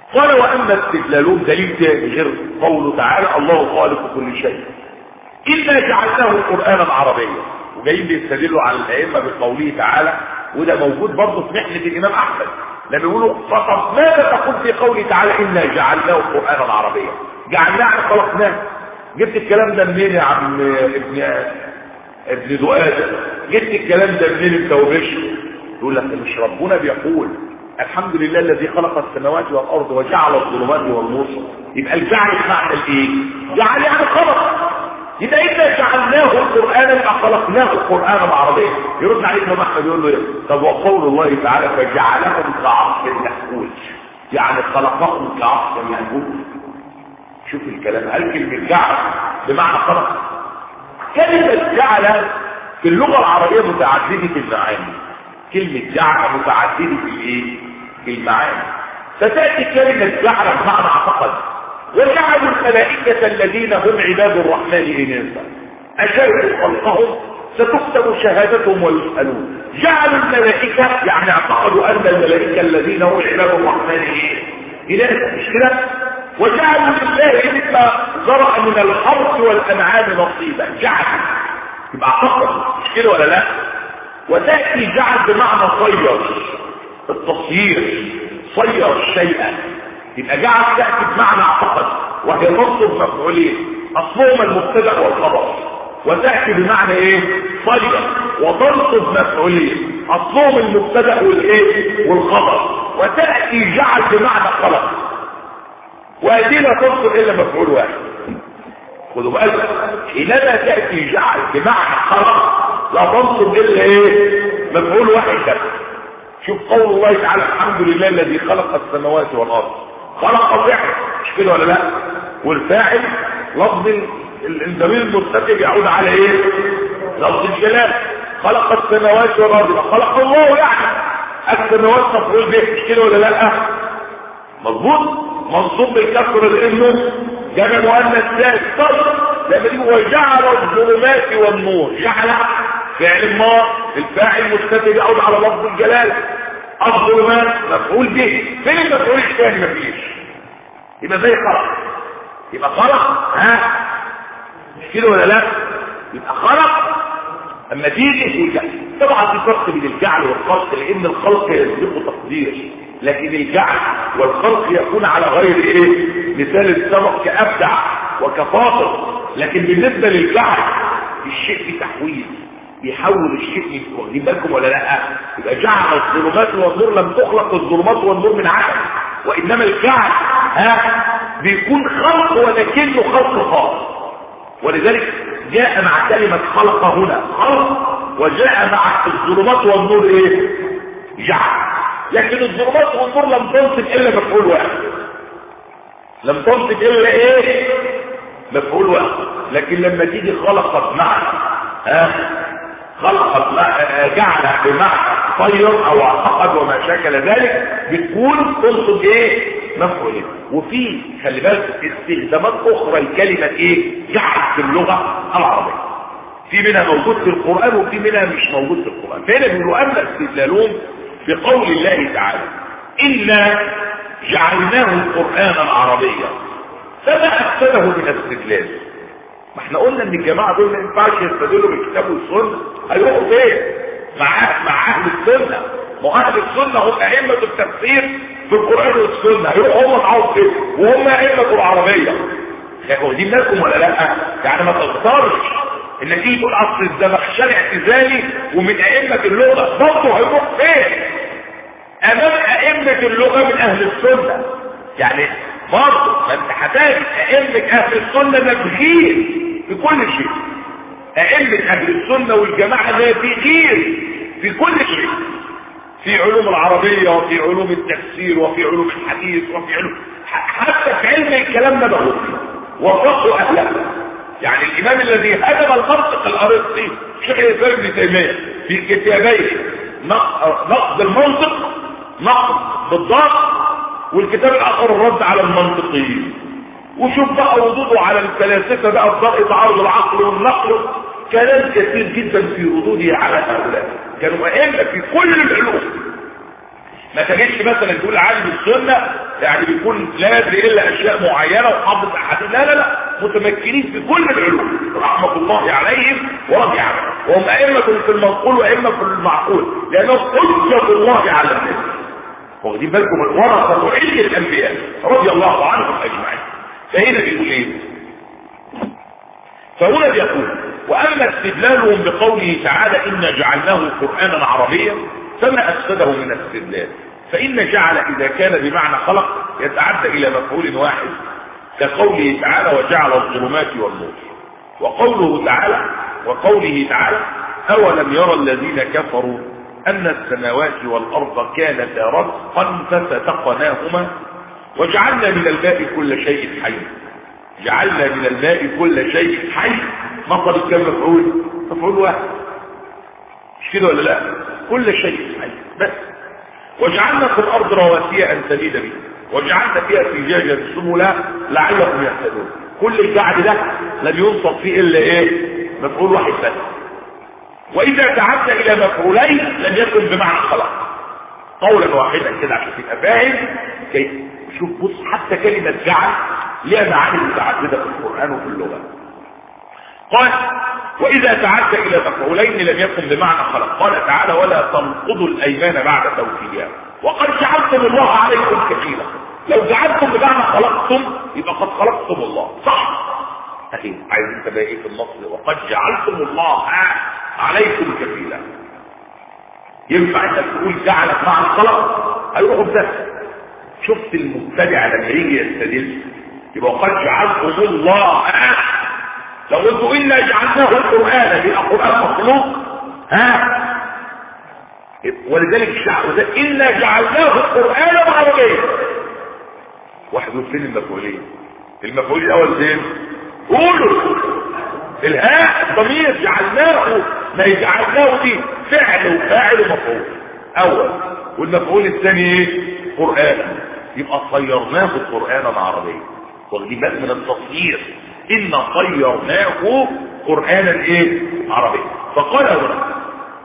قال واما استدلالهم دليل تاني غير قوله تعالى الله خالق كل شيء انا جعلناه قرانا عربيا وجايين بيستدلوا على الائمه بقوله تعالى وده موجود برضه في محنه الامام احمد لما يقولوا فقط ماذا تقول في قوله تعالى انا جعلناه قرانا عربيا جعلناه خلقناه جبت الكلام ده منين يا عم ابن ابن دؤاد جبت الكلام ده منين انت وبش يقول لك مش ربنا بيقول الحمد لله الذي خلق السماوات والارض وجعل الظلمات والنور يبقى الجعل معنى الايه جعل يعني خلق يبقى إذا جعلناه قرآنا يبقى خلقناه قرآنا عربيا يرد عليه ابن احمد يقول له ايه طب وقول الله تعالى فجعلهم كعصف مأكول يعني خلقهم كعصف مأكول شوف الكلام هل كلمة جعل بمعنى خلق كلمة جعل في اللغة العربية متعددة المعاني كلمة جعل متعددة الايه المعاني فتأتي كلمة جعل بمعنى اعتقد وجعلوا الملائكة الذين هم عباد الرحمن إناثا أشهدوا خلقهم ستكتب شهادتهم ويسألون جعلوا الملائكة يعني اعتقدوا أن الملائكة الذين هم عباد الرحمن إناثا مش كده وجعلوا لله مما زرع من الحرث والأنعام نصيبا جعل يبقى اعتقد مش كده ولا لا وتأتي جعل بمعنى صير التصيير صير شيئا يبقى جعل تأتي بمعنى اعتقد وهي نصب مفعولين اصلهما المبتدا والخبر وتأتي بمعنى ايه صير وتنصب مفعولين اصلهم المبتدا والايه والخبر وتأتي جعل بمعنى خلق وهذه لا تنصب الا مفعول واحد خدوا بالكم حينما تأتي جعل بمعنى خلق لا تنصب الا ايه مفعول واحد بس شوف قول الله تعالى الحمد لله الذي خلق السماوات والارض خلق الفعل مش كده ولا لا والفاعل لفظ الضمير المرتكب يعود على ايه لفظ الجلال خلق السماوات والارض خلق الله يعني السماوات مفعول به مش كده ولا لا مظبوط منصوب بالكسر لانه جمع مؤنث ثالث طيب لما دي وجعل الظلمات والنور جعل فعل ما الفاعل مستتر يعود على لفظ الجلال الظلمات مفعول به فين المفعول الثاني مفيش يبقى زي خلق يبقى خلق ها مش كده ولا لا يبقى خلق اما تيجي يجعل طبعا في فرق بين الجعل والخلق لان الخلق يسبقه تقدير لكن الجعل والخلق يكون على غير ايه مثال السبق كابدع وكفاصل لكن بالنسبه للجعل الشيء في تحويل بيحول الشيء واخدين بالكم ولا لا يبقى جعل الظلمات والنور لم تخلق الظلمات والنور من عدم وانما الجعل ها بيكون خلق ولكنه خلق خاص ولذلك جاء مع كلمة خلق هنا خلق وجاء مع الظلمات والنور ايه جعل لكن الظلمات والنور لم تنصب الا مفعول واحد لم تنصب الا ايه مفعول واحد لكن لما تيجي خلقت مع ها خلقت جعل بمعنى طير او اعتقد وما شاكل ذلك بتكون تنصب ايه مفعولين وفي خلي بالك استخدامات اخرى لكلمه ايه جعل في اللغه العربيه في منها موجود في القران وفي منها مش موجود في القران فهنا بيقولوا اما استدلالهم بقول الله تعالى انا جعلناه قرانا عربيا فما افسده من استدلال ما احنا قلنا ان الجماعه دول ما ينفعش يستدلوا بالكتاب والسنه هيروحوا فين مع مع اهل السنه ما اهل السنه هم ائمه التفسير في القران والسنه هيروحوا هم معاهم فين وهم ائمه العربيه واخدين بالكم ولا لا يعني ما تغترش انك تيجي تقول اصل الزمخشري اعتزالي ومن ائمه اللغه برضه هيروح فين امام ائمه اللغه من اهل السنه يعني برضه ما انت هتجد ائمه اهل السنه نابغين في كل شيء ائمه اهل السنه والجماعه نابغين في كل شيء في علوم العربيه وفي علوم التفسير وفي علوم الحديث وفي علوم حتى في علم الكلام ده بقول وفقوا اهلها يعني الامام الذي هدم المنطق الارسطي شيخ الاسلام ابن تيميه في كتابيه نقد المنطق نقد بالضبط والكتاب الاخر الرد على المنطقيين وشوف بقى ردوده على الفلاسفه بقى الضرء تعارض العقل والنقل كلام كثير جدا في ردوده على هؤلاء كانوا ائمه في كل العلوم ما تجيش مثلا تقول عالم السنة يعني بيكون لا يدري الا اشياء معينة وحافظ احاديث لا لا لا متمكنين في كل العلوم رحمة الله عليهم ورضي عنهم وهم ائمة في المنقول وائمة في المعقول لانهم حجة الله على الناس واخدين بالكم الورثة علم الانبياء رضي الله عنهم اجمعين فهنا بيقول ايه فهنا بيقول واما استدلالهم بقوله تعالى انا جعلناه قرانا عربيا فما افسده من الاستدلال فان جعل اذا كان بمعنى خلق يتعدى الى مفعول واحد كقوله تعالى وجعل الظلمات والنور وقوله تعالى وقوله تعالى اولم يرى الذين كفروا ان السماوات والارض كانتا رزقا ففتقناهما وجعلنا من الماء كل شيء حي جعلنا من الماء كل شيء حي مصدر كم مفعول مفعول واحد مش كده ولا لا كل شيء حي بس وجعلنا في الارض رواسي ان تميد به وجعلنا فيها فجاجا سبلا لعلهم يهتدون كل الجعل ده لم ينصب فيه الا ايه مفعول واحد بس واذا تعدى الى مفعولين لم يكن بمعنى خلق قولا واحدا كده عشان تبقى فاهم كي شوف بص حتى كلمه جعل ليها معاني متعدده في القران وفي اللغه قال واذا تعدى الى مفعولين لم يكن بمعنى خلق قال تعالى ولا تنقضوا الايمان بعد توكيدها وقد جعلتم الله عليكم كفيلا لو جعلتم بمعنى خلقتم يبقى قد خلقتم الله صح اخي عايز انت بقى ايه في النص وقد جعلتم الله عليكم كفيلا ينفع انك تقول جعلك مع الخلق هيروحوا بده شفت المبتدع لما يجي يستدل يبقى قد جعلتم الله لو قلتوا انا جعلناه قرانا يبقى قران مخلوق ها ولذلك الشعب ده انا جعلناه قرانا عربيا واحد يقول فين المفعولين المفعول الاول فين قولوا الهاء ضمير جعلناه ما جعلناه دي فعل وفاعل ومفعول اول والمفعول الثاني ايه قرانا يبقى صيرناه قرانا عربيا واخدين بالك من التصوير إن صيرناه قرآنا إيه عربيا فقال هنا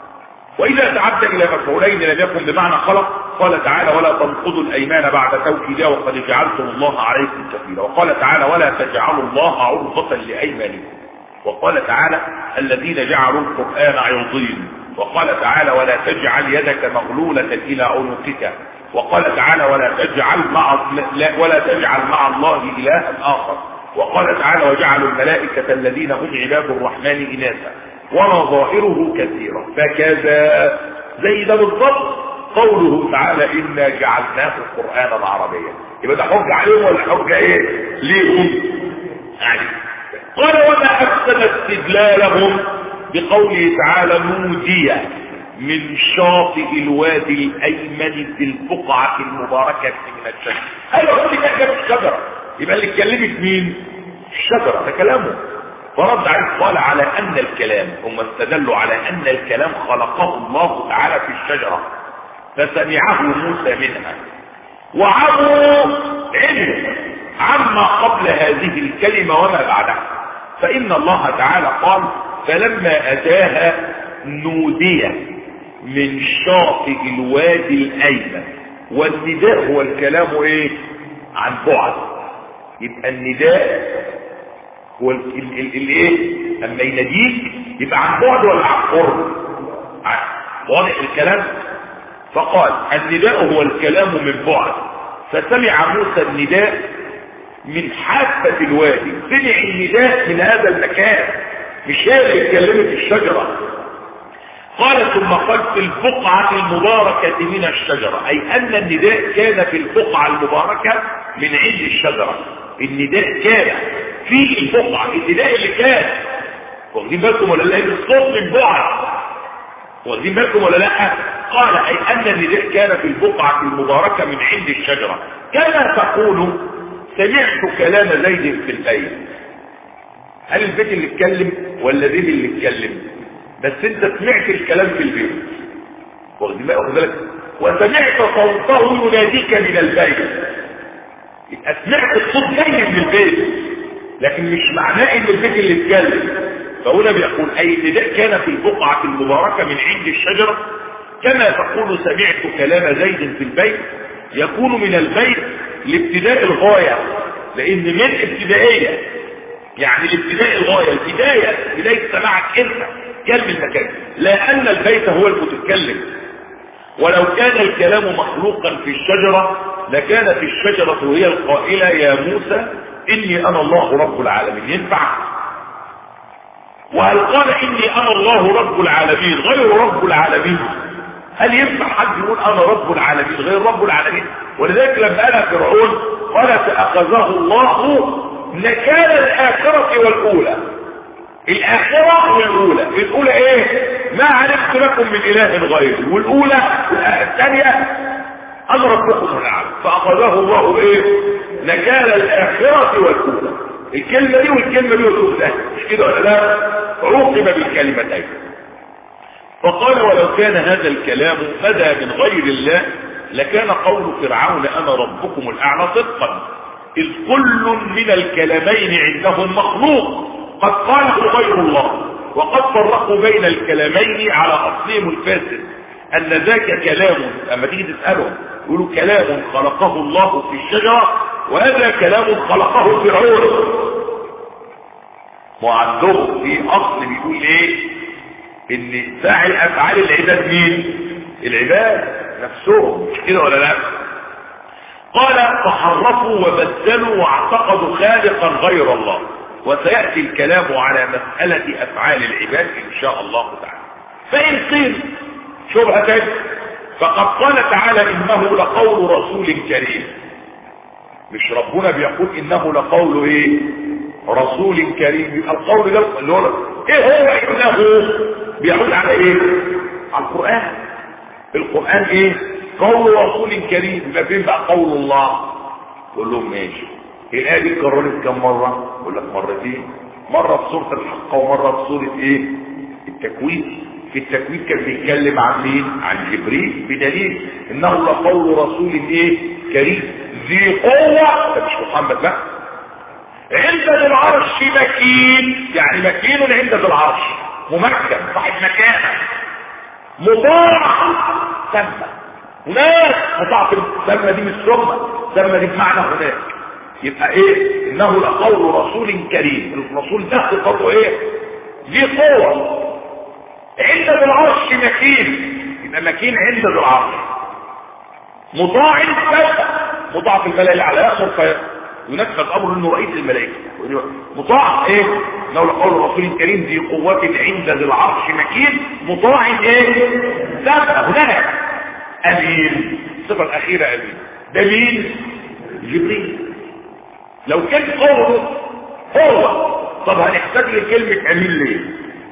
وإذا تعدى إلى مفعولين لم يكن بمعنى خلق قال تعالى ولا تنقضوا الأيمان بعد توكيدها وقد جعلتم الله عليكم كفيلا وقال تعالى ولا تجعلوا الله عرضة لأيمانكم وقال تعالى الذين جعلوا القرآن عرضين وقال تعالى ولا تجعل يدك مغلولة إلى عنقك وقال تعالى ولا تجعل مع ولا تجعل مع الله إلها آخر وقال تعالى وجعلوا الملائكة الذين هم عباد الرحمن إناثا ونظائره كثيرة فكذا زي ده بالضبط قوله تعالى إنا جعلناه قرآنا عربيا يبقى ده حجة عليهم ولا حجة ايه ليهم يعني قال وما أفسد استدلالهم بقوله تعالى نودي من شاطئ الوادي الأيمن في البقعة المباركة من الشجر أيوة هو اللي كان الشجرة يبقى اللي اتكلمت مين الشجرة ده كلامه فرد عليه قال على ان الكلام هم استدلوا على ان الكلام خلقه الله تعالى في الشجرة فسمعه موسى منها وعموا علم عما قبل هذه الكلمة وما بعدها فإن الله تعالى قال فلما أتاها نودي من شاطئ الوادي الأيمن والنداء هو الكلام ايه عن بعد يبقى النداء هو الايه اما يناديك يبقى عن بعد ولا عن قرب واضح الكلام فقال النداء هو الكلام من بعد فسمع موسى النداء من حافة الوادي سمع النداء من هذا المكان مش هي اللي اتكلمت الشجرة قال ثم قال في البقعة المباركة من الشجرة أي أن النداء كان في البقعة المباركة من عند الشجرة النداء كان في البقعة النداء اللي كان واخدين بالكم ولا لا الصوت من بعد واخدين بالكم ولا لا قال أي أن النداء كان في البقعة المباركة من عند الشجرة كما تقول سمعت كلام زيد في البيت هل البيت اللي اتكلم ولا زيد اللي اتكلم بس انت سمعت الكلام في البيت واخد بالك وسمعت صوته يناديك من البيت يبقى سمعت الصوت جاي من البيت لكن مش معناه ان البيت اللي اتكلم فهنا بيقول اي نداء كان في البقعة المباركة من عند الشجرة كما تقول سمعت كلام زيد في البيت يكون من البيت لابتداء الغاية لان من ابتدائية يعني الابتداء الغاية البداية بداية سماعك انت كلم المكان لا ان البيت هو المتكلم ولو كان الكلام مخلوقا في الشجرة لكانت الشجرة هي القائلة يا موسى اني انا الله رب العالمين ينفع وهل قال اني انا الله رب العالمين غير رب العالمين هل ينفع حد يقول انا رب العالمين غير رب العالمين ولذلك لما قال فرعون قال فاخذه الله نكال الاخرة والاولى الاخرة والاولى الاولى ايه ما علمت لكم من اله غيري والاولى الثانية انا ربكم الاعلى فاخذه الله ايه نكال الاخرة والاولى الكلمة دي والكلمة دي والأولى مش كده ولا لا عوقب بالكلمتين فقال ولو كان هذا الكلام بدا من غير الله لكان قول فرعون انا ربكم الاعلى صدقا اذ كل من الكلامين عندهم مخلوق قد قاله غير الله وقد فرقوا بين الكلامين على اصلهم الفاسد ان ذاك كلام اما تيجي تسالهم يقولوا كلام خلقه الله في الشجره وهذا كلام خلقه فرعون وعندهم في اصل بيقول ايه ان فاعل افعال العباد مين العباد نفسهم مش كده ولا لا قال فحرفوا وبدلوا واعتقدوا خالقا غير الله وسيأتي الكلام على مسألة افعال العباد ان شاء الله تعالى فان قيل شبهة فقد قال تعالى انه لقول رسول كريم مش ربنا بيقول انه لقول ايه رسول كريم يبقى القول ده اللي هو ايه هو انه بيقول على ايه على القرآن القرآن ايه قول رسول كريم يبقى فين بقى قول الله تقول لهم ماشي الآية دي اتكررت كم مرة يقول لك مرتين مرة في سورة الحق ومرة في سورة ايه التكوين في التكوين كان بيتكلم عن مين عن جبريل بدليل انه لقول رسول ايه كريم ذي قوة ده مش محمد بقى عند ذي العرش مكين يعني مكين عند ذي العرش ممكن صاحب مكانه مطاع سمى هناك مطاع في السمى دي مش سمى سمى دي بمعنى هناك يبقى ايه انه لقول رسول كريم الرسول ده قوله ايه ذي قوة عند ذي العرش مكين يبقى مكين عند ذي العرش مطاع سمى مطاع في الملأ الاعلى يأمر ينفذ امر انه رئيس الملائكه مطاع ايه لو لقول رسول كريم ذي قوة عند ذي العرش مكين مطاع ايه سبق هناك امين الصفه الاخيره امين ده مين جبريل لو كان قوله هو طب هنحتاج لكلمه امين ليه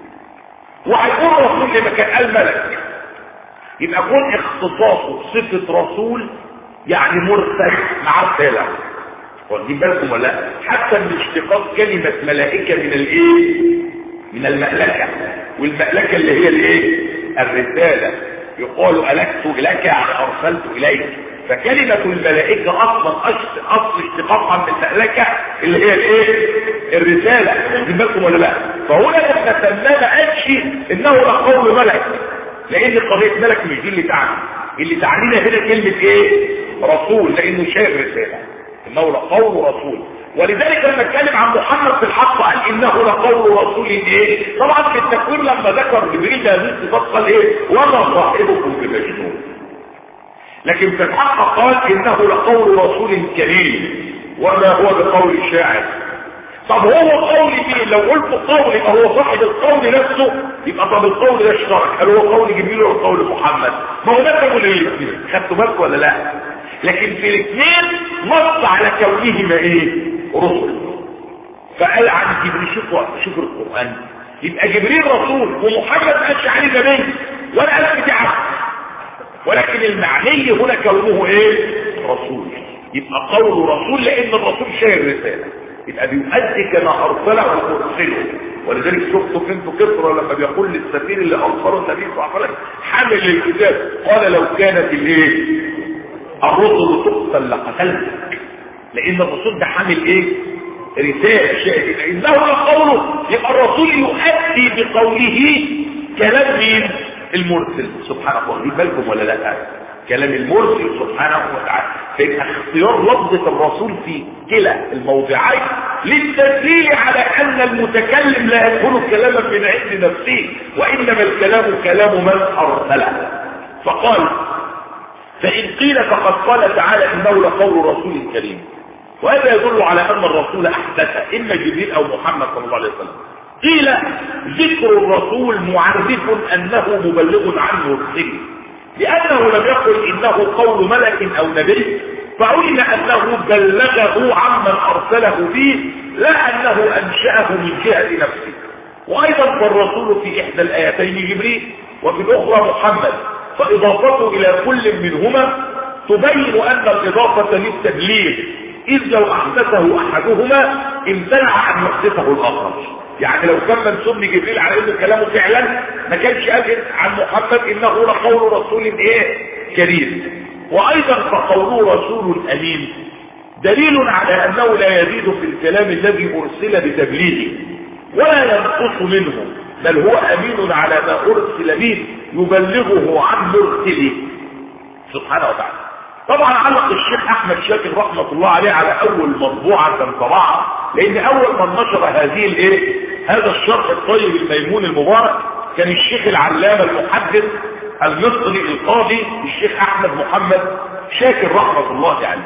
وهيقول رسول لما كان قال ملك يبقى كون اختصاصه بصفه رسول يعني مرسل مع رساله واخدين بالكم ولا لا حتى من اشتقاق كلمة ملائكة من الايه من المألكة والمألكة اللي هي الايه الرسالة يقال ألكت لك يعني أرسلت إليك فكلمة الملائكة أصلا أصل اشتقاقها من المألكة اللي هي الايه الرسالة واخدين بالكم ولا لا فهنا لما سماه ما قالش انه لقول ملك لان قضية ملك مش دي اللي تعني اللي تعنينا هنا كلمة ايه رسول لانه شايف رسالة انه لقول رسول ولذلك لما اتكلم عن محمد في الحق قال انه لقول رسول ايه طبعا في التكوين لما ذكر جبريل هذه الصفات قال ايه وما صاحبكم بمجنون لكن في الحق قال انه لقول رسول كريم وما هو بقول الشاعر طب هو قول مين لو قلت قول يبقى هو صاحب القول نفسه يبقى طب القول ده اشترك هل هو قول جبريل ولا قول محمد ما هو ده قول الاثنين خدتوا بالكم ولا لا لكن في الاثنين نص على كونهما ايه رسل فقال عن جبريل شوفوا شوفوا القران يبقى جبريل رسول ومحمد قالش عليه نبي ولا قال بتاعه ولكن المعني هنا كونه ايه رسول يبقى قوله رسول لان الرسول شايل رساله يبقى بيؤدي كما ارسله وارسله ولذلك شفتوا فهمتوا كسرى لما بيقول للسفير اللي ارسله النبي صلى الله عليه وسلم حامل الكتاب قال لو كانت الايه الرسل تقتل لقتلتك لان الرسول ده حامل ايه رسالة شاهد انه قوله يبقى الرسول يؤدي بقوله كلام مين المرسل سبحانه واخدين بالكم ولا لا كلام المرسل سبحانه وتعالى فيبقى اختيار لفظة الرسول في كلا الموضعين للتدليل على ان المتكلم لا يكون كلاما من عند نفسه وانما الكلام كلام من ارسله فقال فان قيل فقد قال تعالى انه لقول رسول كريم وهذا يدل على ان الرسول احدث اما جبريل او محمد صلى الله عليه وسلم قيل ذكر الرسول معرف انه مبلغ عن مرسله لانه لم يقل انه قول ملك او نبي فعلم انه بلغه عمن ارسله به لا انه انشاه من جهه نفسه وايضا فالرسول في احدى الايتين جبريل وفي الاخرى محمد فاضافته الى كل منهما تبين ان الاضافه للتبليغ اذ لو احدثه احدهما امتنع ان يحدثه الاخر يعني لو كان منسوب لجبريل على انه كلامه فعلا ما كانش قال عن محمد انه لقول رسول ايه كريم وايضا فقوله رسول امين دليل على انه لا يزيد في الكلام الذي ارسل بتبليغه ولا ينقص منه بل هو امين على ما ارسل به يبلغه عن مرسله سبحانه وتعالى طبعا علق الشيخ احمد شاكر رحمة الله عليه على اول مطبوعة كان طبعها لان اول من نشر هذه الايه هذا الشرح الطيب الميمون المبارك كان الشيخ العلامة المحدث المصري القاضي الشيخ احمد محمد شاكر رحمة الله عليه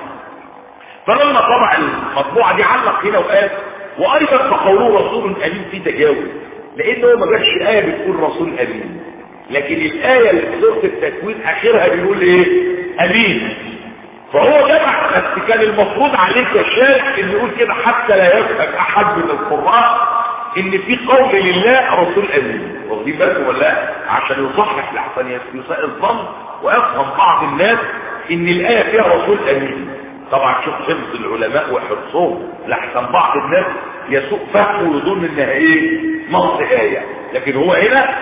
فلما طبع المطبوعة دي علق هنا وقال وايضا فقوله رسول امين في تجاوز لانه ما جاش ايه بتقول رسول امين لكن الايه اللي في سوره التكوين اخرها بيقول ايه امين فهو جمع بس كان المفروض عليك يا شيخ ان يقول كده حتى لا يفهم احد من القراء ان في قول لله رسول امين واخدين بالكم ولا عشان يصحح لحسن يساء الظن ويفهم بعض الناس ان الايه فيها رسول امين طبعا شوف حفظ العلماء وحرصهم لحسن بعض الناس يسوء فهمه ويظن انها ايه نص ايه لكن هو هنا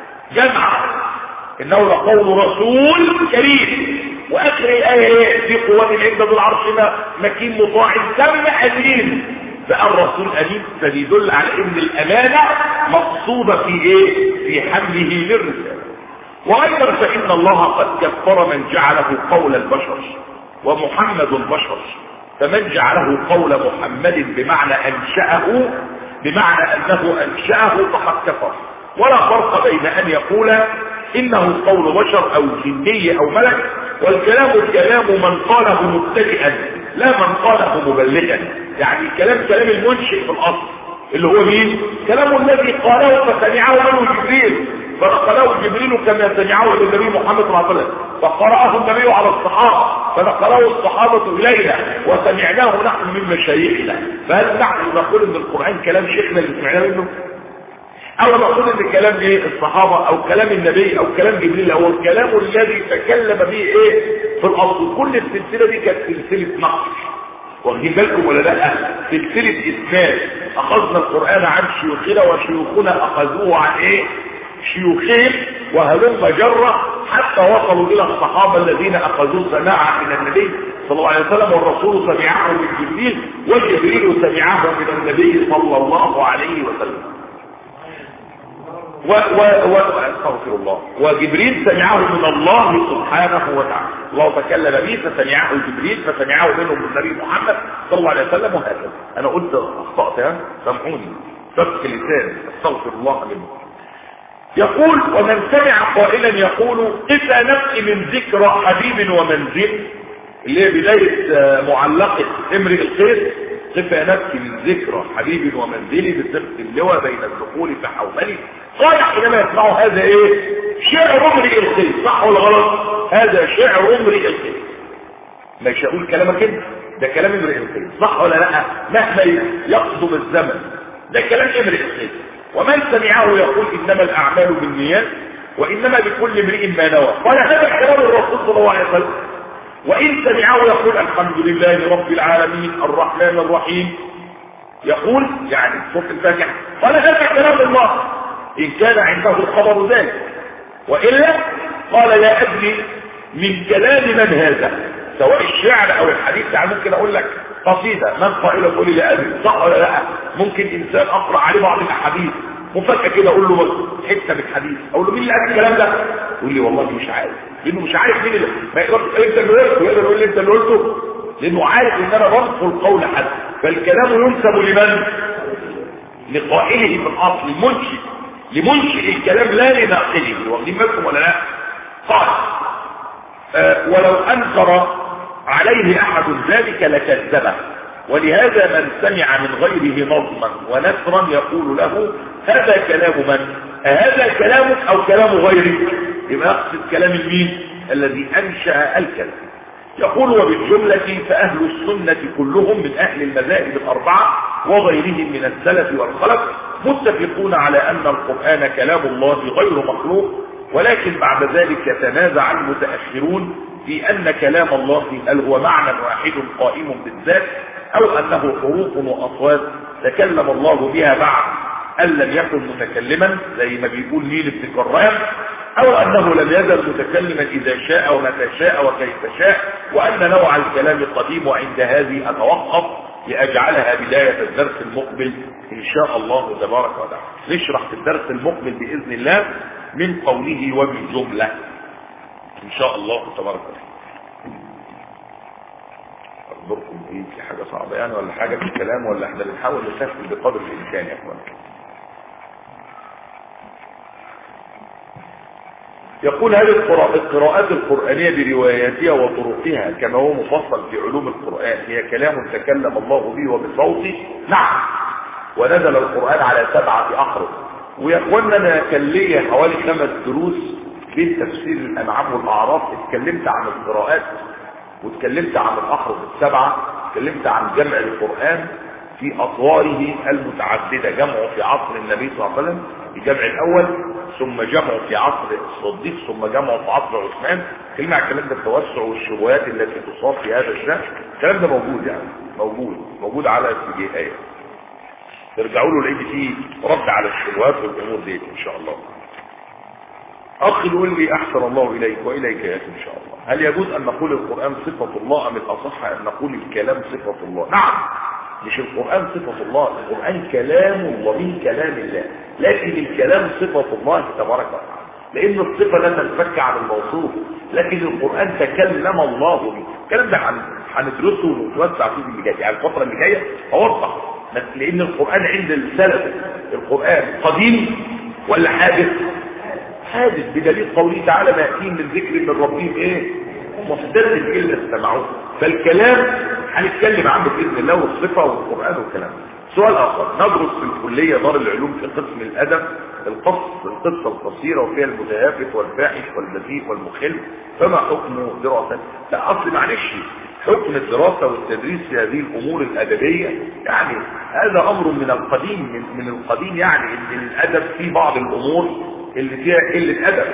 جمع انه لقول رسول كريم واخر الايه في قوات عند ذو العرش مكين مطاع تم امين بقى الرسول امين فبيدل على ان الامانه مقصوده في ايه في حمله للرساله وايضا فان الله قد كفر من جعله قول البشر ومحمد بشر فمن جعله قول محمد بمعنى انشاه بمعنى انه انشاه فقد كفر ولا فرق بين ان يقول انه قول بشر او جني او ملك والكلام كلام من قاله مبتدئا لا من قاله مبلغا يعني الكلام كلام المنشئ في الاصل اللي هو مين كلام الذي قاله فسمعه منه جبريل فنقله جبريل كما سمعه للنبي محمد صلى الله عليه وسلم فقرأه النبي على الصحابة فنقله الصحابة إلينا وسمعناه نحن من مشايخنا فهل نحن نقول ان القرآن كلام شيخنا اللي سمعناه منه او نقول ان كلام ايه الصحابة او كلام النبي او كلام جبريل هو الكلام الذي تكلم به ايه في الاصل كل السلسلة دي كانت سلسلة نقل واخدين بالكم ولا لا سلسلة اسناد اخذنا القرآن عن شيوخنا وشيوخنا اخذوه عن ايه شيوخين وهلم جرة حتى وصلوا الى الصحابة الذين اخذوا سماعا من النبي صلى الله عليه وسلم والرسول سمعه من جبريل وجبريل سمعه من النبي صلى الله عليه وسلم و و و استغفر الله وجبريل سمعه من الله سبحانه وتعالى الله تكلم به فسمعه جبريل فسمعه منه من النبي محمد صلى الله عليه وسلم وهكذا انا قلت اخطأت ها سامحوني سبك لسان استغفر الله منه يقول ومن سمع قائلا يقول إذا نفسي من ذكرى حبيب ومنزل اللي هي بداية معلقة امرئ الخير قفى نفسي من ذكرى حبيب ومنزلي بصفة اللواء بين الدخول فحوملي قال حينما يسمعوا هذا ايه شعر امرئ الخير صح ولا غلط هذا شعر امرئ الخير مش هقول كلامك انت ده كلام امرئ الخير صح ولا لا مهما يقضم الزمن ده كلام امرئ الخير ومن سمعه يقول انما الاعمال بالنيات وانما بكل امرئ ما نوى قال هذا كلام الرسول صلى الله عليه وسلم وان سمعه يقول الحمد لله رب العالمين الرحمن الرحيم يقول يعني صوت الفاتحه قال هذا كلام الله ان كان عنده الخبر ذلك والا قال لا ادري من كلام من هذا سواء الشعر او الحديث يعني ممكن اقول لك قصيدة من قائل يقول لي لا ادري صح ولا لا ممكن انسان اقرأ عليه بعض الاحاديث مفاجاه كده اقول له حته من حديث اقول له مين اللي قال الكلام ده يقول لي والله مش عارف لانه مش عارف مين اللي ما يقدرش انت اللي قلته يقدر يقول لي انت اللي قلته لانه عارف ان انا بنقل قول حد فالكلام ينسب لمن لقائله في الاصل المنشئ لمنشئ الكلام لا لناقله واخدين بالكم ولا لا قال آه ولو انكر عليه احد ذلك لكذبه ولهذا من سمع من غيره نظما ونثرا يقول له هذا كلام من هذا كلامك او كلام غيرك يبقى يقصد كلام المين الذي انشا الكلام يقول وبالجملة فأهل السنة كلهم من أهل المذاهب الأربعة وغيرهم من السلف والخلف متفقون على أن القرآن كلام الله غير مخلوق ولكن بعد ذلك يتنازع المتأخرون في أن كلام الله هل هو معنى واحد قائم بالذات أو أنه حروف وأصوات تكلم الله بها بعد أن لم يكن متكلما زي ما بيقول مين ابن كرام او انه لم يزل متكلما اذا شاء ومتى شاء وكيف شاء وان نوع الكلام قديم وعند هذه اتوقف لاجعلها بداية الدرس المقبل ان شاء الله تبارك وتعالى نشرح في الدرس المقبل باذن الله من قوله وبالجملة ان شاء الله تبارك وتعالى اخبركم ايه في حاجة صعبة يعني ولا حاجة في الكلام ولا احنا بنحاول نسهل بقدر الامكان يا اخوان يقول هذه القراءات القرآنية برواياتها وطرقها كما هو مفصل في علوم القرآن هي كلام تكلم الله به وبصوته نعم ونزل القرآن على سبعة أحرف ويا اخوانا انا كان ليا حوالي خمس دروس بين تفسير الأنعام والأعراف اتكلمت عن القراءات واتكلمت عن الأحرف السبعة اتكلمت عن جمع القرآن في أطواره المتعددة جمعه في عصر النبي صلى الله عليه وسلم الجمع الأول ثم جمعه في عصر الصديق ثم جمعه في عصر عثمان كلمة على الكلام ده التوسع والشبهات التي تصاب في هذا الشأن الكلام ده موجود يعني موجود موجود على السجيهات ترجعوا له لقيت فيه رد على الشبهات والأمور دي إن شاء الله أخ يقول لي أحسن الله إليك وإليك يا إن شاء الله هل يجوز أن نقول القرآن صفة الله أم الأصح أن نقول الكلام صفة الله نعم مش القرآن صفة الله القرآن كلام الله من كلام الله لكن الكلام صفة الله تبارك وتعالى لأن الصفة لا تنفك عن الموصوف لكن القرآن تكلم الله به الكلام ده هندرسه ونتوسع فيه اللي جاي يعني الفترة اللي جاية أوضح لأن القرآن عند السلف القرآن قديم ولا حادث حادث بدليل قوله تعالى ما يأتيهم من ذكر من ربهم ايه محدث الا استمعوه فالكلام هنتكلم عنه باذن الله والصفه والقران والكلام سؤال اخر ندرس في الكليه دار العلوم في قسم الادب القص القصه القصيره وفيها المتهافت والفاحش والبذيء والمخل فما حكم دراسه لا اصل معلش حكم الدراسه والتدريس في هذه الامور الادبيه يعني هذا امر من القديم من, من القديم يعني ان الادب فيه بعض الامور اللي فيها قله ادب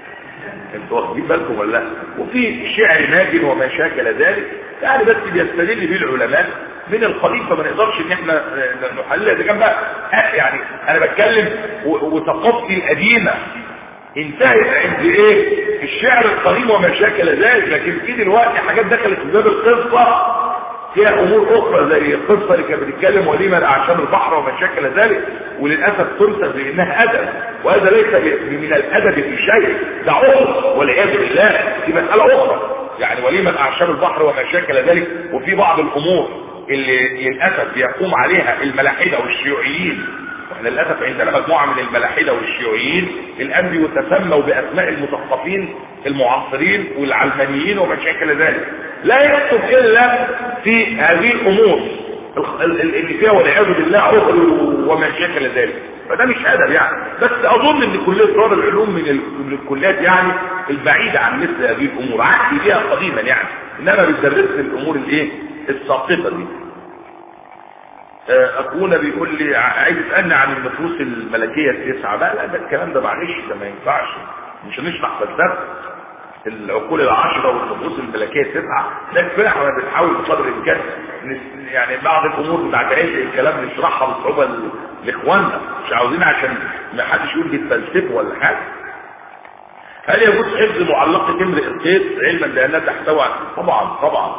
انتوا واخدين بالكم ولا لا وفي شعر ناجن وما شاكل ذلك يعني بس بيستدل به العلماء من القديم فما نقدرش ان احنا نحللها ده كان بقى يعني انا بتكلم وثقافتي القديمه انتهت عند ايه الشعر القديم وما شاكل ذلك لكن في دلوقتي حاجات دخلت في باب القصه فيها امور اخرى زي القصه اللي كانت بتتكلم وليمه اعشاب البحر وما شاكل ذلك وللاسف تنسب لانها ادب وهذا ليس من الادب في شيء ده عرف والعياذ بالله دي مساله اخرى يعني وليمه اعشاب البحر وما شاكل ذلك وفي بعض الامور اللي للاسف بيقوم عليها الملاحده والشيوعيين واحنا للاسف عندنا مجموعه من الملاحده والشيوعيين الان بيتسموا باسماء المثقفين المعاصرين والعلمانيين وما شاكل ذلك لا يكتب الا في هذه الامور اللي فيها والعياذ بالله عقل وما شاكل ذلك فده مش ادب يعني بس اظن ان كليه دار العلوم من, من الكليات يعني البعيده عن مثل هذه الامور عهدي بها قديما يعني انما بتدرس الامور الايه الساقطه دي اخونا بيقول لي عايز اسالني عن النفوس الملكيه التسعه بقى لا ده الكلام ده معلش ده ما ينفعش مش هنشرح فلسفه العقول العشرة والنفوس الملكية التسعة ده كفاية احنا بنحاول بقدر الامكان يعني بعض الامور بتاعت عيش الكلام نشرحها بصعوبة لاخواننا مش عاوزين عشان ما حدش يقول دي تفلسفه ولا حاجة هل يجوز حفظ معلقة امرئ القيس علما بانها تحتوي طبعا طبعا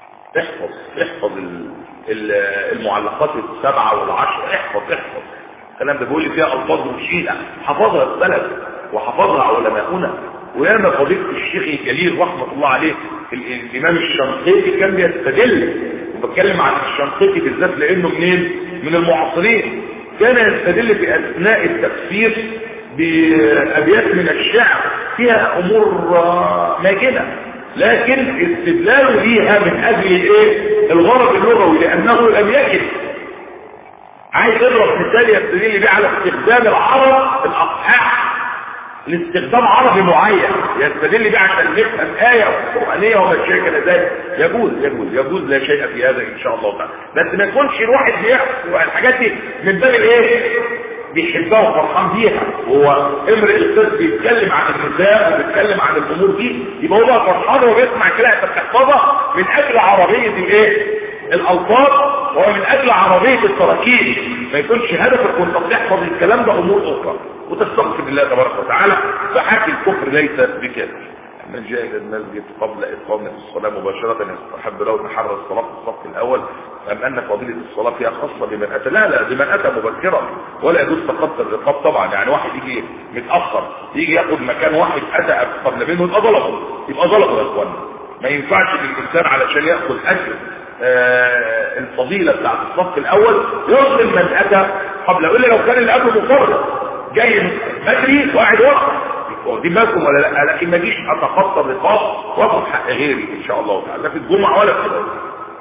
احفظ احفظ المعلقات السبعة والعشرة احفظ احفظ الكلام ده بيقول لي فيها الفاظ مشينه حفظها السلف وحفظها علماؤنا وياما فضيله الشيخ الجليل رحمه الله عليه الامام الشنقيطي كان بيستدل وبتكلم عن الشنقيطي بالذات لانه منين من المعاصرين كان يستدل في اثناء التفسير بابيات من الشعر فيها امور ماجنه لكن استدلاله ليها من اجل الايه الغرض اللغوي لانه لم يجد عايز يضرب مثال يستدل بيه على استخدام العرب في الاصحاح لاستخدام عربي معين يستدل بيه عشان نفهم آية قرآنية وما شيء كده ذلك يجوز يجوز يجوز لا شيء في هذا إن شاء الله تعالى بس ما يكونش الواحد بيحصل الحاجات دي من باب الإيه بيحبها وفرحان بيها هو امرئ القدس بيتكلم عن النساء وبيتكلم عن الامور دي يبقى هو بقى فرحان وهو بيسمع كده انت بتحفظها من اجل عربيه الايه الالفاظ ومن اجل عربيه التراكيب ما يكونش هدفك وانت بتحفظ الكلام ده امور اخرى وتستغفر الله تبارك وتعالى فحكي الكفر ليس بكافر من جاء الى المسجد قبل اقامه الصلاه مباشره يستحب له تحرى الصلاه في الصف الاول ام ان فضيله الصلاه فيها خاصه بمن اتى لا لا بمن اتى مبكرا ولا يجوز تقدر الرقاب طبعا يعني واحد يجي متاخر يجي ياخد مكان واحد اتى قبل منه يبقى ظلمه يبقى ظلمه يا اخوانا ما ينفعش للانسان علشان ياخذ اجر آه الفضيله بتاعت الصف الاول يظلم من اتى قبل الا لو كان اللي قبله مفرد جاي بدري وقاعد ورا واخدين بالكم ولا لا لكن ما اجيش اتخطى الرقاب واخد حق غيري ان شاء الله تعالى لا في الجمعه ولا في الغد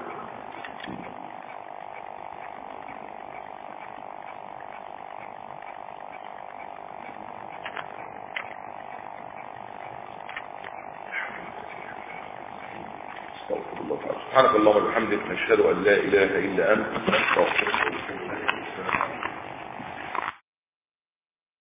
استغفر الله تعالى سبحانك اللهم وبحمدك نشهد ان لا اله الا انت نستغفرك